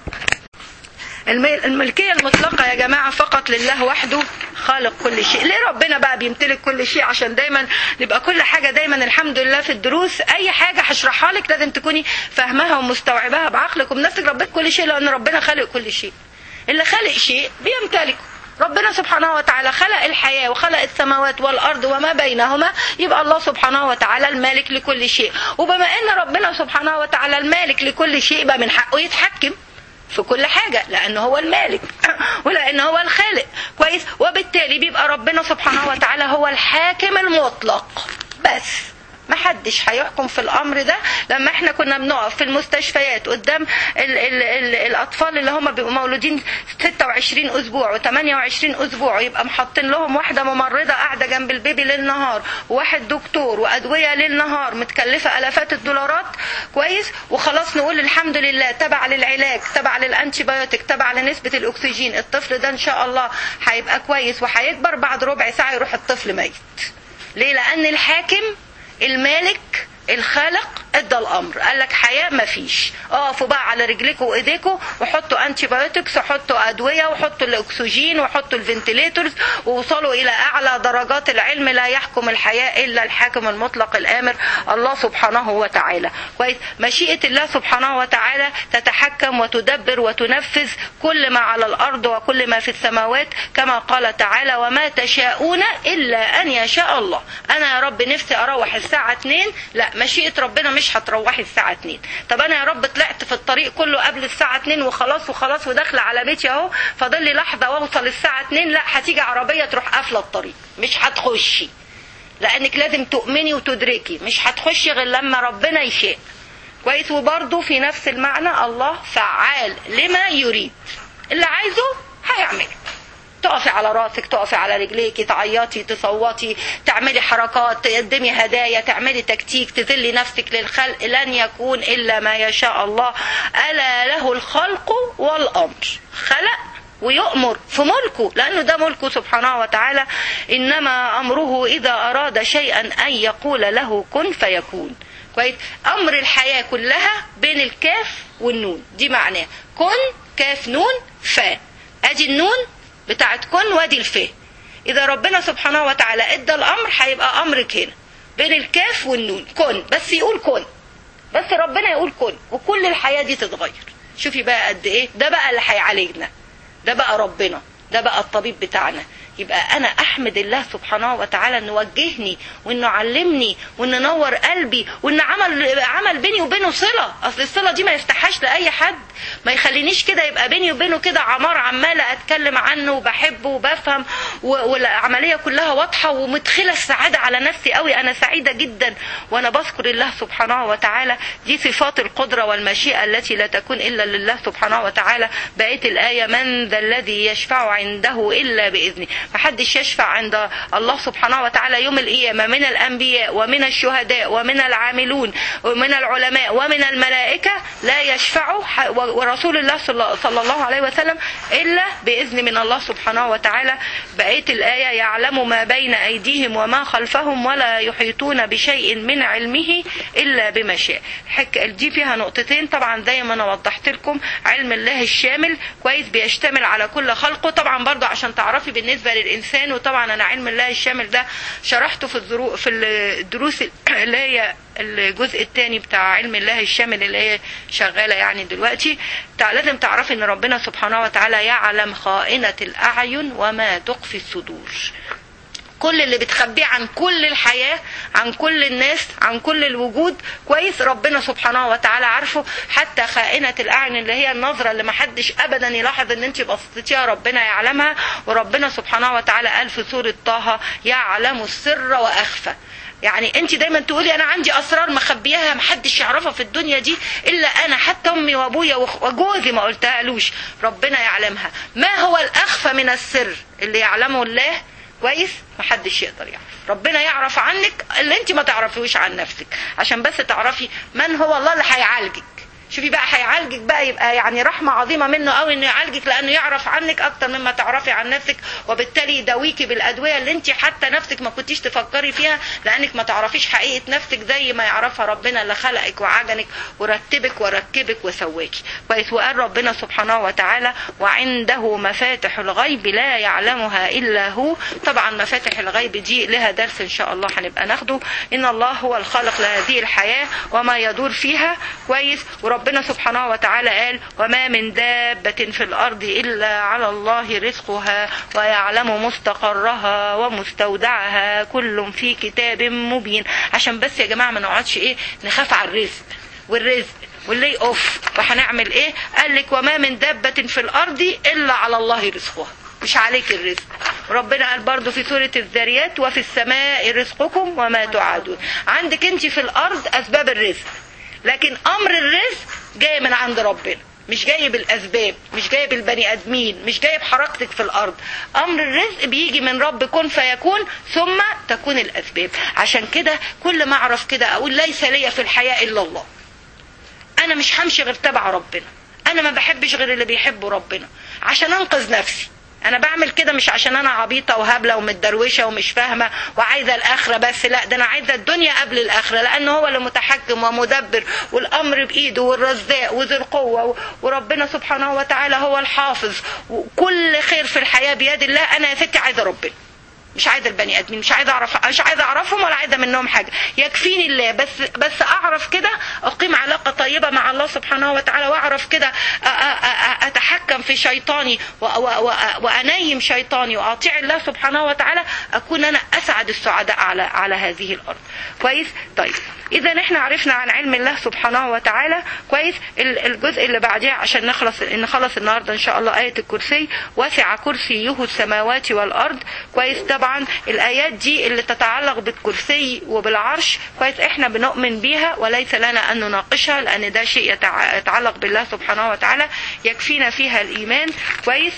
الم- الملكية المطلقة يا جماعة فقط لله وحده خالق كل شيء ليه ربنا بقى بيمتلك كل شيء عشان دايما نبقى كل حاجة دايما الحمد لله في الدروس أي حاجة هشرحها لك لازم تكوني فاهماها ومستوعباها بعقلك وبنفسك ربنا كل شيء لأن ربنا خالق كل شيء اللي خالق شيء بيمتلكه ربنا سبحانه وتعالى خلق الحياة وخلق السماوات والأرض وما بينهما يبقى الله سبحانه وتعالى المالك لكل شيء وبما أن ربنا سبحانه وتعالى المالك لكل شيء يبقى من حقه يتحكم في كل حاجة لأنه هو المالك ولأن هو الخالق كويس وبالتالي بيبقى ربنا سبحانه وتعالى هو الحاكم المطلق بس محدش هيحكم في الامر ده لما احنا كنا بنقف في المستشفيات قدام ال ال ال الاطفال اللي هم بيبقوا مولودين 26 اسبوع و28 اسبوع يبقى محطين لهم واحده ممرضه قاعده جنب البيبي ليل نهار وواحد دكتور وادويه ليل نهار متكلفه الافات الدولارات كويس وخلاص نقول الحمد لله تبع للعلاج تبع للانتي بايوتيك تبع لنسبه الاكسجين الطفل ده ان شاء الله هيبقى كويس وهيكبر بعد ربع ساعه يروح الطفل ميت ليه لان الحاكم المالك الخالق ادى الامر قال لك حياه مفيش اقفوا بقى على رجليكم وايديكم وحطوا انتي بايوتكس وحطوا ادويه وحطوا الاكسجين وحطوا الفنتليتورز ووصلوا الى اعلى درجات العلم لا يحكم الحياه الا الحاكم المطلق الامر الله سبحانه وتعالى كويس مشيئه الله سبحانه وتعالى تتحكم وتدبر وتنفذ كل ما على الارض وكل ما في السماوات كما قال تعالى وما تشاءون الا ان يشاء الله انا يا رب نفسي اروح الساعه 2 لا مشيئه ربنا مش هتروحي الساعه 2 طب انا يا رب طلعت في الطريق كله قبل الساعه 2 وخلاص وخلاص وداخله على بيتي اهو فاضل لي لحظه واوصل الساعه 2 لا هتيجي عربيه تروح قافله الطريق مش هتخشي لانك لازم تؤمني وتدركي مش هتخشي غير لما ربنا يشاء كويس وبرضه في نفس المعنى الله فعال لما يريد اللي عايزه هيعمله تقفي على راسك تقفي على رجليك تعيطي تصوتي تعملي حركات تقدمي هدايا تعملي تكتيك تذلي نفسك للخلق لن يكون الا ما يشاء الله الا له الخلق والامر خلق ويؤمر في ملكه لانه ده ملكه سبحانه وتعالى انما امره اذا اراد شيئا ان يقول له كن فيكون كويس امر الحياه كلها بين الكاف والنون دي معناه كن كاف نون فا ادي النون بتاعت كن وادي الفه اذا ربنا سبحانه وتعالى ادى الامر هيبقى امرك هنا بين الكاف والنون كن بس يقول كن بس ربنا يقول كن وكل الحياه دي تتغير شوفي بقى قد ايه ده بقى اللي هيعالجنا ده بقى ربنا ده بقى الطبيب بتاعنا يبقى انا احمد الله سبحانه وتعالى انه وجهني وانه علمني وانه نور قلبي وانه عمل عمل بيني وبينه صله اصل الصله دي ما يفتحهاش لاي حد ما يخلينيش كده يبقى بيني وبينه كده عمار عماله اتكلم عنه وبحبه وبفهم والعمليه كلها واضحه ومدخله السعاده على نفسي قوي انا سعيده جدا وانا بذكر الله سبحانه وتعالى دي صفات القدره والمشيئه التي لا تكون الا لله سبحانه وتعالى بقيه الايه من ذا الذي يشفع عنده الا باذنه محدش يشفع عند الله سبحانه وتعالى يوم القيامة من الأنبياء ومن الشهداء ومن العاملون ومن العلماء ومن الملائكة لا يشفعوا ورسول الله صلى الله عليه وسلم إلا بإذن من الله سبحانه وتعالى بقية الآية يعلم ما بين أيديهم وما خلفهم ولا يحيطون بشيء من علمه إلا بما شاء دي فيها نقطتين طبعا زي ما أنا وضحت لكم علم الله الشامل كويس بيشتمل على كل خلقه طبعا برضو عشان تعرفي بالنسبة للإنسان وطبعا أنا علم الله الشامل ده شرحته في الظروف في الدروس اللي هي الجزء الثاني بتاع علم الله الشامل اللي هي شغالة يعني دلوقتي لازم تعرفي ان ربنا سبحانه وتعالى يعلم خائنة الأعين وما تخفي الصدور كل اللي بتخبيه عن كل الحياة عن كل الناس عن كل الوجود كويس ربنا سبحانه وتعالى عارفه حتى خائنة الأعين اللي هي النظرة اللي محدش أبدا يلاحظ ان انت بصيتيها ربنا يعلمها وربنا سبحانه وتعالى قال في سورة طه يعلم السر وأخفى يعني انت دايما تقولي انا عندي اسرار مخبياها محدش يعرفها في الدنيا دي الا انا حتى امي وابويا وجوزي ما قلتهالوش ربنا يعلمها ما هو الاخفى من السر اللي يعلمه الله كويس محدش يقدر يعرف ربنا يعرف عنك اللي انت ما تعرفيهوش عن نفسك عشان بس تعرفي من هو الله اللي هيعالجك شوفي بقى هيعالجك بقى يبقى يعني رحمة عظيمة منه قوي انه يعالجك لانه يعرف عنك اكتر مما تعرفي عن نفسك وبالتالي يداويكي بالادوية اللي انت حتى نفسك ما كنتيش تفكري فيها لانك ما تعرفيش حقيقة نفسك زي ما يعرفها ربنا اللي خلقك وعجنك ورتبك وركبك وسواكي كويس وقال ربنا سبحانه وتعالى وعنده مفاتح الغيب لا يعلمها الا هو طبعا مفاتح الغيب دي لها درس ان شاء الله هنبقى ناخده ان الله هو الخالق لهذه الحياة وما يدور فيها كويس ورب ربنا سبحانه وتعالى قال وما من دابة في الأرض إلا على الله رزقها ويعلم مستقرها ومستودعها كل في كتاب مبين عشان بس يا جماعة ما نقعدش إيه نخاف على الرزق والرزق واللي اوف وهنعمل ايه قال لك وما من دابة في الارض الا على الله رزقها مش عليك الرزق وربنا قال برضو في سورة الذاريات وفي السماء رزقكم وما توعدون عندك انت في الارض اسباب الرزق لكن امر الرزق جاي من عند ربنا مش جاي بالاسباب مش جاي بالبني ادمين مش جاي بحركتك في الارض امر الرزق بيجي من رب كن فيكون ثم تكون الاسباب عشان كده كل ما اعرف كده اقول ليس لي في الحياه الا الله انا مش همشي غير تبع ربنا انا ما بحبش غير اللي بيحبه ربنا عشان انقذ نفسي انا بعمل كده مش عشان انا عبيطه وهبله ومتدروشه ومش فاهمه وعايزه الاخره بس لا ده انا عايزه الدنيا قبل الاخره لان هو اللي متحكم ومدبر والامر بايده والرزاق وذو القوه وربنا سبحانه وتعالى هو الحافظ وكل خير في الحياه بيد الله انا يا ستي عايزه ربنا مش عايزه البني ادمين مش عايزه اعرف مش عايزه اعرفهم ولا عايزه منهم حاجه يكفيني الله بس بس اعرف كده اقيم علاقه طيبه مع الله سبحانه وتعالى واعرف كده اتحكم في شيطاني وانيم شيطاني واطيع الله سبحانه وتعالى اكون انا اسعد السعداء على على هذه الارض كويس طيب اذا احنا عرفنا عن علم الله سبحانه وتعالى كويس الجزء اللي بعديه عشان نخلص نخلص النهارده ان شاء الله ايه الكرسي وسع كرسيه السماوات والارض كويس طبعا الايات دي اللي تتعلق بالكرسي وبالعرش كويس احنا بنؤمن بيها وليس لنا ان نناقشها لان ده شيء يتعلق بالله سبحانه وتعالى يكفينا فيها الايمان كويس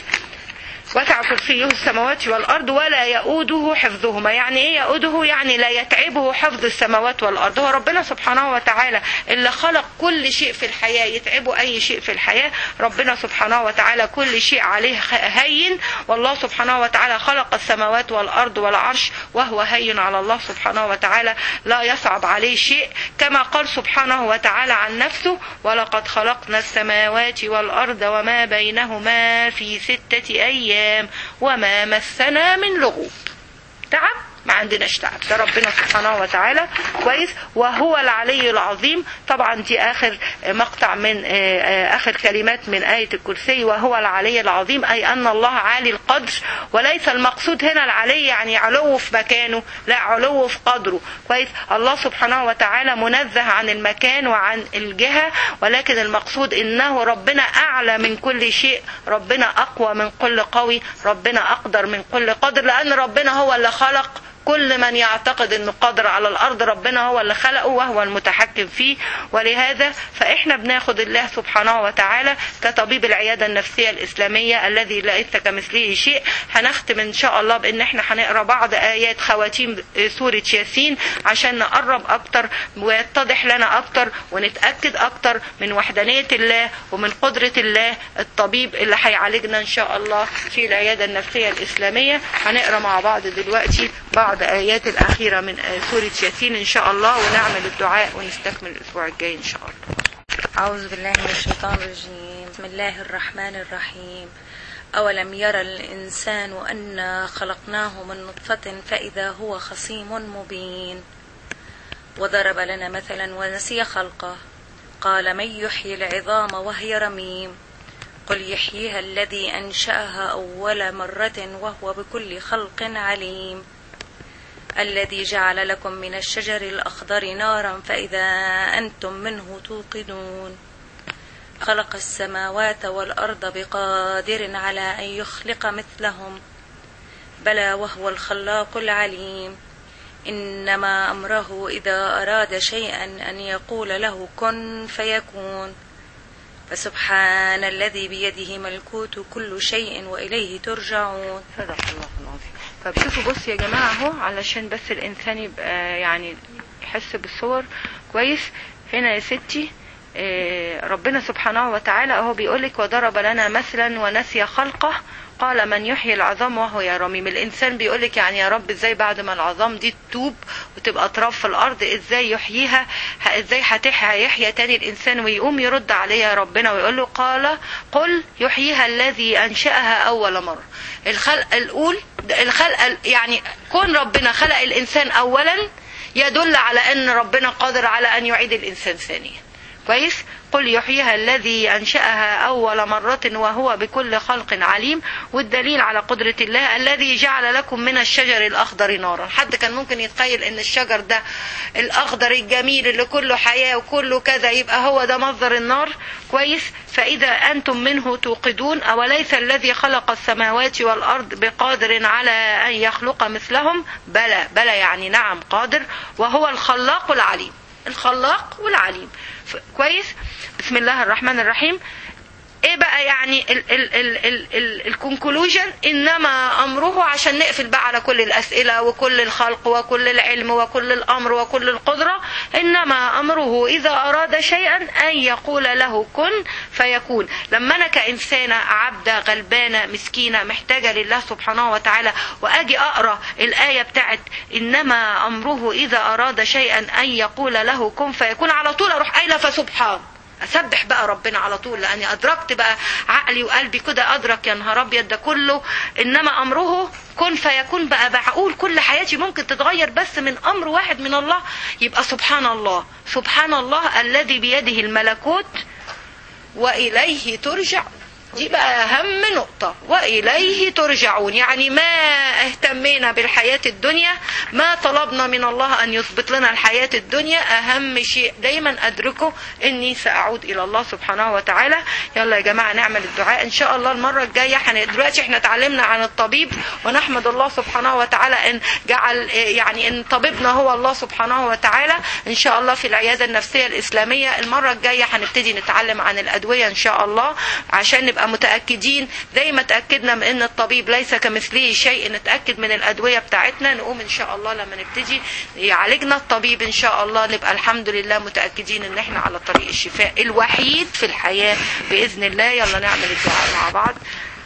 وسع كرسيه السماوات والأرض ولا يؤوده حفظهما يعني إيه يؤوده يعني لا يتعبه حفظ السماوات والأرض هو ربنا سبحانه وتعالى اللي خلق كل شيء في الحياة يتعبه أي شيء في الحياة ربنا سبحانه وتعالى كل شيء عليه هين والله سبحانه وتعالى خلق السماوات والأرض والعرش وهو هين على الله سبحانه وتعالى لا يصعب عليه شيء كما قال سبحانه وتعالى عن نفسه ولقد خلقنا السماوات والأرض وما بينهما في ستة أيام أيام وما مسنا من لغوب تعب ما عندناش تعب ده ربنا سبحانه وتعالى كويس وهو العلي العظيم طبعا دي اخر مقطع من اخر كلمات من آية الكرسي وهو العلي العظيم اي ان الله عالي القدر وليس المقصود هنا العلي يعني علو في مكانه لا علو في قدره كويس الله سبحانه وتعالى منزه عن المكان وعن الجهة ولكن المقصود انه ربنا اعلى من كل شيء ربنا اقوى من كل قوي ربنا اقدر من كل قدر لان ربنا هو اللي خلق كل من يعتقد انه قادر على الارض ربنا هو اللي خلقه وهو المتحكم فيه ولهذا فاحنا بناخد الله سبحانه وتعالى كطبيب العياده النفسيه الاسلاميه الذي ليس كمثله شيء هنختم ان شاء الله بان احنا هنقرا بعض ايات خواتيم سوره ياسين عشان نقرب اكتر ويتضح لنا اكتر ونتاكد اكتر من وحدانيه الله ومن قدره الله الطبيب اللي هيعالجنا ان شاء الله في العياده النفسيه الاسلاميه هنقرا مع بعض دلوقتي بعض بعض آيات الأخيرة من سورة ياسين إن شاء الله ونعمل الدعاء ونستكمل الأسبوع الجاي إن شاء الله أعوذ بالله من الشيطان الرجيم بسم الله الرحمن الرحيم أولم يرى الإنسان أنا خلقناه من نطفة فإذا هو خصيم مبين وضرب لنا مثلا ونسي خلقه قال من يحيي العظام وهي رميم قل يحييها الذي أنشأها أول مرة وهو بكل خلق عليم الذي جعل لكم من الشجر الأخضر نارا فإذا أنتم منه توقدون خلق السماوات والأرض بقادر على أن يخلق مثلهم بلى وهو الخلاق العليم إنما أمره إذا أراد شيئا أن يقول له كن فيكون فسبحان الذي بيده ملكوت كل شيء وإليه ترجعون صدق الله العظيم طب شوفوا بص يا جماعة اهو علشان بس الإنسان يبقى يعني يحس بالصور كويس هنا يا ستي ربنا سبحانه وتعالى اهو بيقولك وضرب لنا مثلا ونسي خلقه قال من يحيي العظام وهو يا رميم الانسان بيقولك يعني يا رب ازاي بعد ما العظام دي تتوب وتبقى تراب في الارض ازاي يحييها ازاي هيحيا تاني الانسان ويقوم يرد عليها ربنا ويقول له قال قل يحييها الذي انشاها اول مره الخلق الاول الخلق يعني كون ربنا خلق الانسان اولا يدل على ان ربنا قادر على ان يعيد الانسان ثانيا كويس قل يحييها الذي أنشأها أول مرة وهو بكل خلق عليم والدليل على قدرة الله الذي جعل لكم من الشجر الأخضر نارا حد كان ممكن يتخيل أن الشجر ده الأخضر الجميل اللي كله حياة وكله كذا يبقى هو ده مصدر النار كويس فإذا أنتم منه توقدون أوليس الذي خلق السماوات والأرض بقادر على أن يخلق مثلهم بلى بلى يعني نعم قادر وهو الخلاق العليم الخلاق والعليم ف- كويس بسم الله الرحمن الرحيم ايه بقى يعني الكونكلوجن انما امره عشان نقفل بقى على كل الاسئله وكل الخلق وكل العلم وكل الامر وكل القدره انما امره اذا اراد شيئا ان يقول له كن فيكون لما انا كانسانه عبده غلبانه مسكينه محتاجه لله سبحانه وتعالى واجي اقرا الايه بتاعت انما امره اذا اراد شيئا ان يقول له كن فيكون على طول اروح قايله فسبحان اسبح بقى ربنا على طول لاني ادركت بقى عقلي وقلبي كده ادرك يا نهار ابيض ده كله انما امره كن فيكون بقى معقول كل حياتي ممكن تتغير بس من امر واحد من الله يبقى سبحان الله سبحان الله الذي بيده الملكوت واليه ترجع دي بقى اهم نقطة واليه ترجعون يعني ما اهتمينا بالحياة الدنيا ما طلبنا من الله ان يثبت لنا الحياة الدنيا اهم شيء دايما ادركه اني ساعود الى الله سبحانه وتعالى يلا يا جماعة نعمل الدعاء ان شاء الله المرة الجاية حن... دلوقتي احنا اتعلمنا عن الطبيب ونحمد الله سبحانه وتعالى ان جعل يعني ان طبيبنا هو الله سبحانه وتعالى ان شاء الله في العيادة النفسية الاسلامية المرة الجاية هنبتدي نتعلم عن الادوية ان شاء الله عشان نبقى متأكدين زي ما تأكدنا من ان الطبيب ليس كمثله شيء نتأكد من الادوية بتاعتنا نقوم ان شاء الله لما نبتدي يعالجنا الطبيب ان شاء الله نبقى الحمد لله متأكدين ان احنا على طريق الشفاء الوحيد في الحياة بإذن الله يلا نعمل الدعاء مع بعض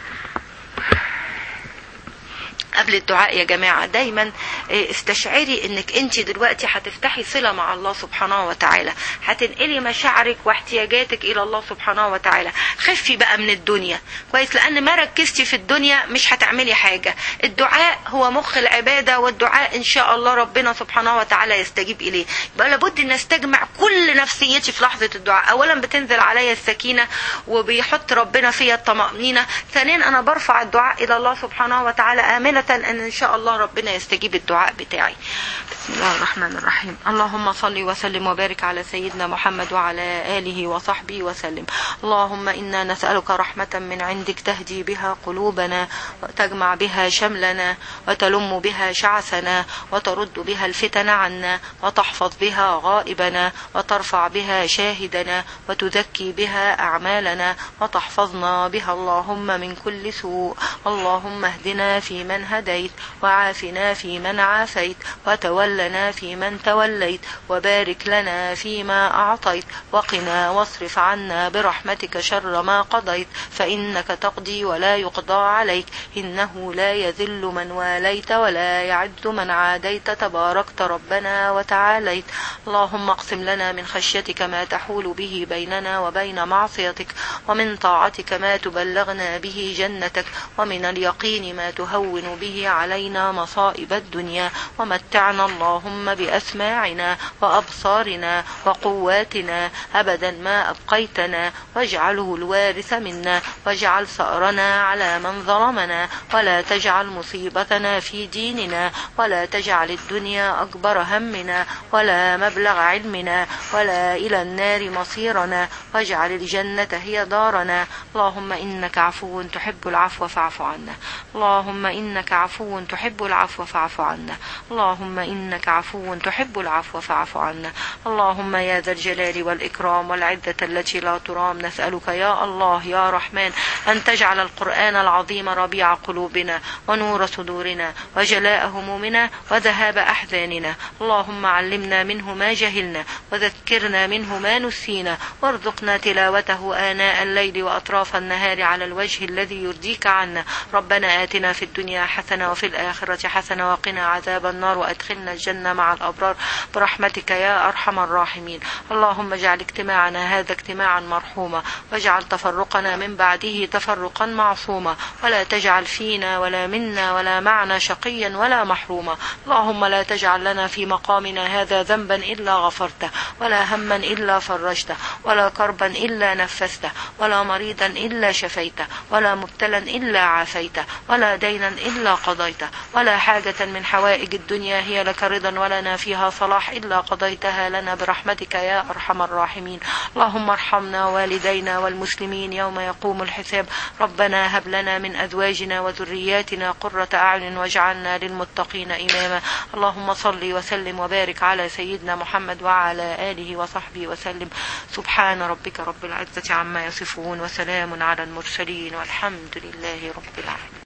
قبل الدعاء يا جماعة دايما استشعري انك انت دلوقتي هتفتحي صلة مع الله سبحانه وتعالى هتنقلي مشاعرك واحتياجاتك الى الله سبحانه وتعالى خفي بقى من الدنيا كويس لان ما ركزتي في الدنيا مش هتعملي حاجة الدعاء هو مخ العبادة والدعاء ان شاء الله ربنا سبحانه وتعالى يستجيب اليه يبقى لابد ان استجمع كل نفسيتي في لحظة الدعاء اولا بتنزل عليا السكينة وبيحط ربنا فيا الطمأنينة ثانيا انا برفع الدعاء الى الله سبحانه وتعالى امنة ان ان شاء الله ربنا يستجيب الدعاء بتاعي بسم الله الرحمن الرحيم اللهم صل وسلم وبارك على سيدنا محمد وعلى اله وصحبه وسلم اللهم انا نسالك رحمه من عندك تهدي بها قلوبنا وتجمع بها شملنا وتلم بها شعثنا وترد بها الفتن عنا وتحفظ بها غائبنا وترفع بها شاهدنا وتزكي بها اعمالنا وتحفظنا بها اللهم من كل سوء اللهم اهدنا فيمن هديت وعافنا فيمن عافيت وتولنا فيمن توليت وبارك لنا فيما أعطيت وقنا واصرف عنا برحمتك شر ما قضيت فإنك تقضي ولا يقضى عليك إنه لا يذل من واليت ولا يعز من عاديت تباركت ربنا وتعاليت اللهم اقسم لنا من خشيتك ما تحول به بيننا وبين معصيتك ومن طاعتك ما تبلغنا به جنتك ومن اليقين ما تهون به علينا مصائب الدنيا ومتعنا اللهم بأسماعنا وأبصارنا وقواتنا أبدا ما أبقيتنا واجعله الوارث منا واجعل ثأرنا على من ظلمنا ولا تجعل مصيبتنا في ديننا ولا تجعل الدنيا أكبر همنا ولا مبلغ علمنا ولا إلى النار مصيرنا واجعل الجنة هي دارنا اللهم إنك عفو تحب العفو فاعف عنا اللهم إنك عفو تحب العفو فاعف عنا اللهم إنك عفو تحب العفو فاعف عنا اللهم يا ذا الجلال والإكرام والعزة التي لا ترام نسألك يا الله يا رحمن أن تجعل القرآن العظيم ربيع قلوبنا ونور صدورنا وجلاء همومنا وذهاب أحزاننا اللهم علمنا منه ما جهلنا وذكرنا منه ما نسينا وارزقنا تلاوته آناء الليل وأطراف النهار على الوجه الذي يرضيك عنا ربنا آتنا في الدنيا حسنة حسنة وفي الآخرة حسنة وقنا عذاب النار وأدخلنا الجنة مع الأبرار برحمتك يا أرحم الراحمين اللهم اجعل اجتماعنا هذا اجتماعا مرحوما واجعل تفرقنا من بعده تفرقا معصوما ولا تجعل فينا ولا منا ولا معنا شقيا ولا محروما اللهم لا تجعل لنا في مقامنا هذا ذنبا إلا غفرته ولا هما إلا فرجته ولا كربا إلا نفسته ولا مريضا إلا شفيته ولا مبتلا إلا عافيته ولا دينا إلا قضيته ولا حاجة من حوائج الدنيا هي لك رضا ولنا فيها صلاح إلا قضيتها لنا برحمتك يا أرحم الراحمين اللهم ارحمنا والدينا والمسلمين يوم يقوم الحساب ربنا هب لنا من أزواجنا وذرياتنا قرة أعين واجعلنا للمتقين إماما اللهم صل وسلم وبارك على سيدنا محمد وعلى آله وصحبه وسلم سبحان ربك رب العزة عما يصفون وسلام على المرسلين والحمد لله رب العالمين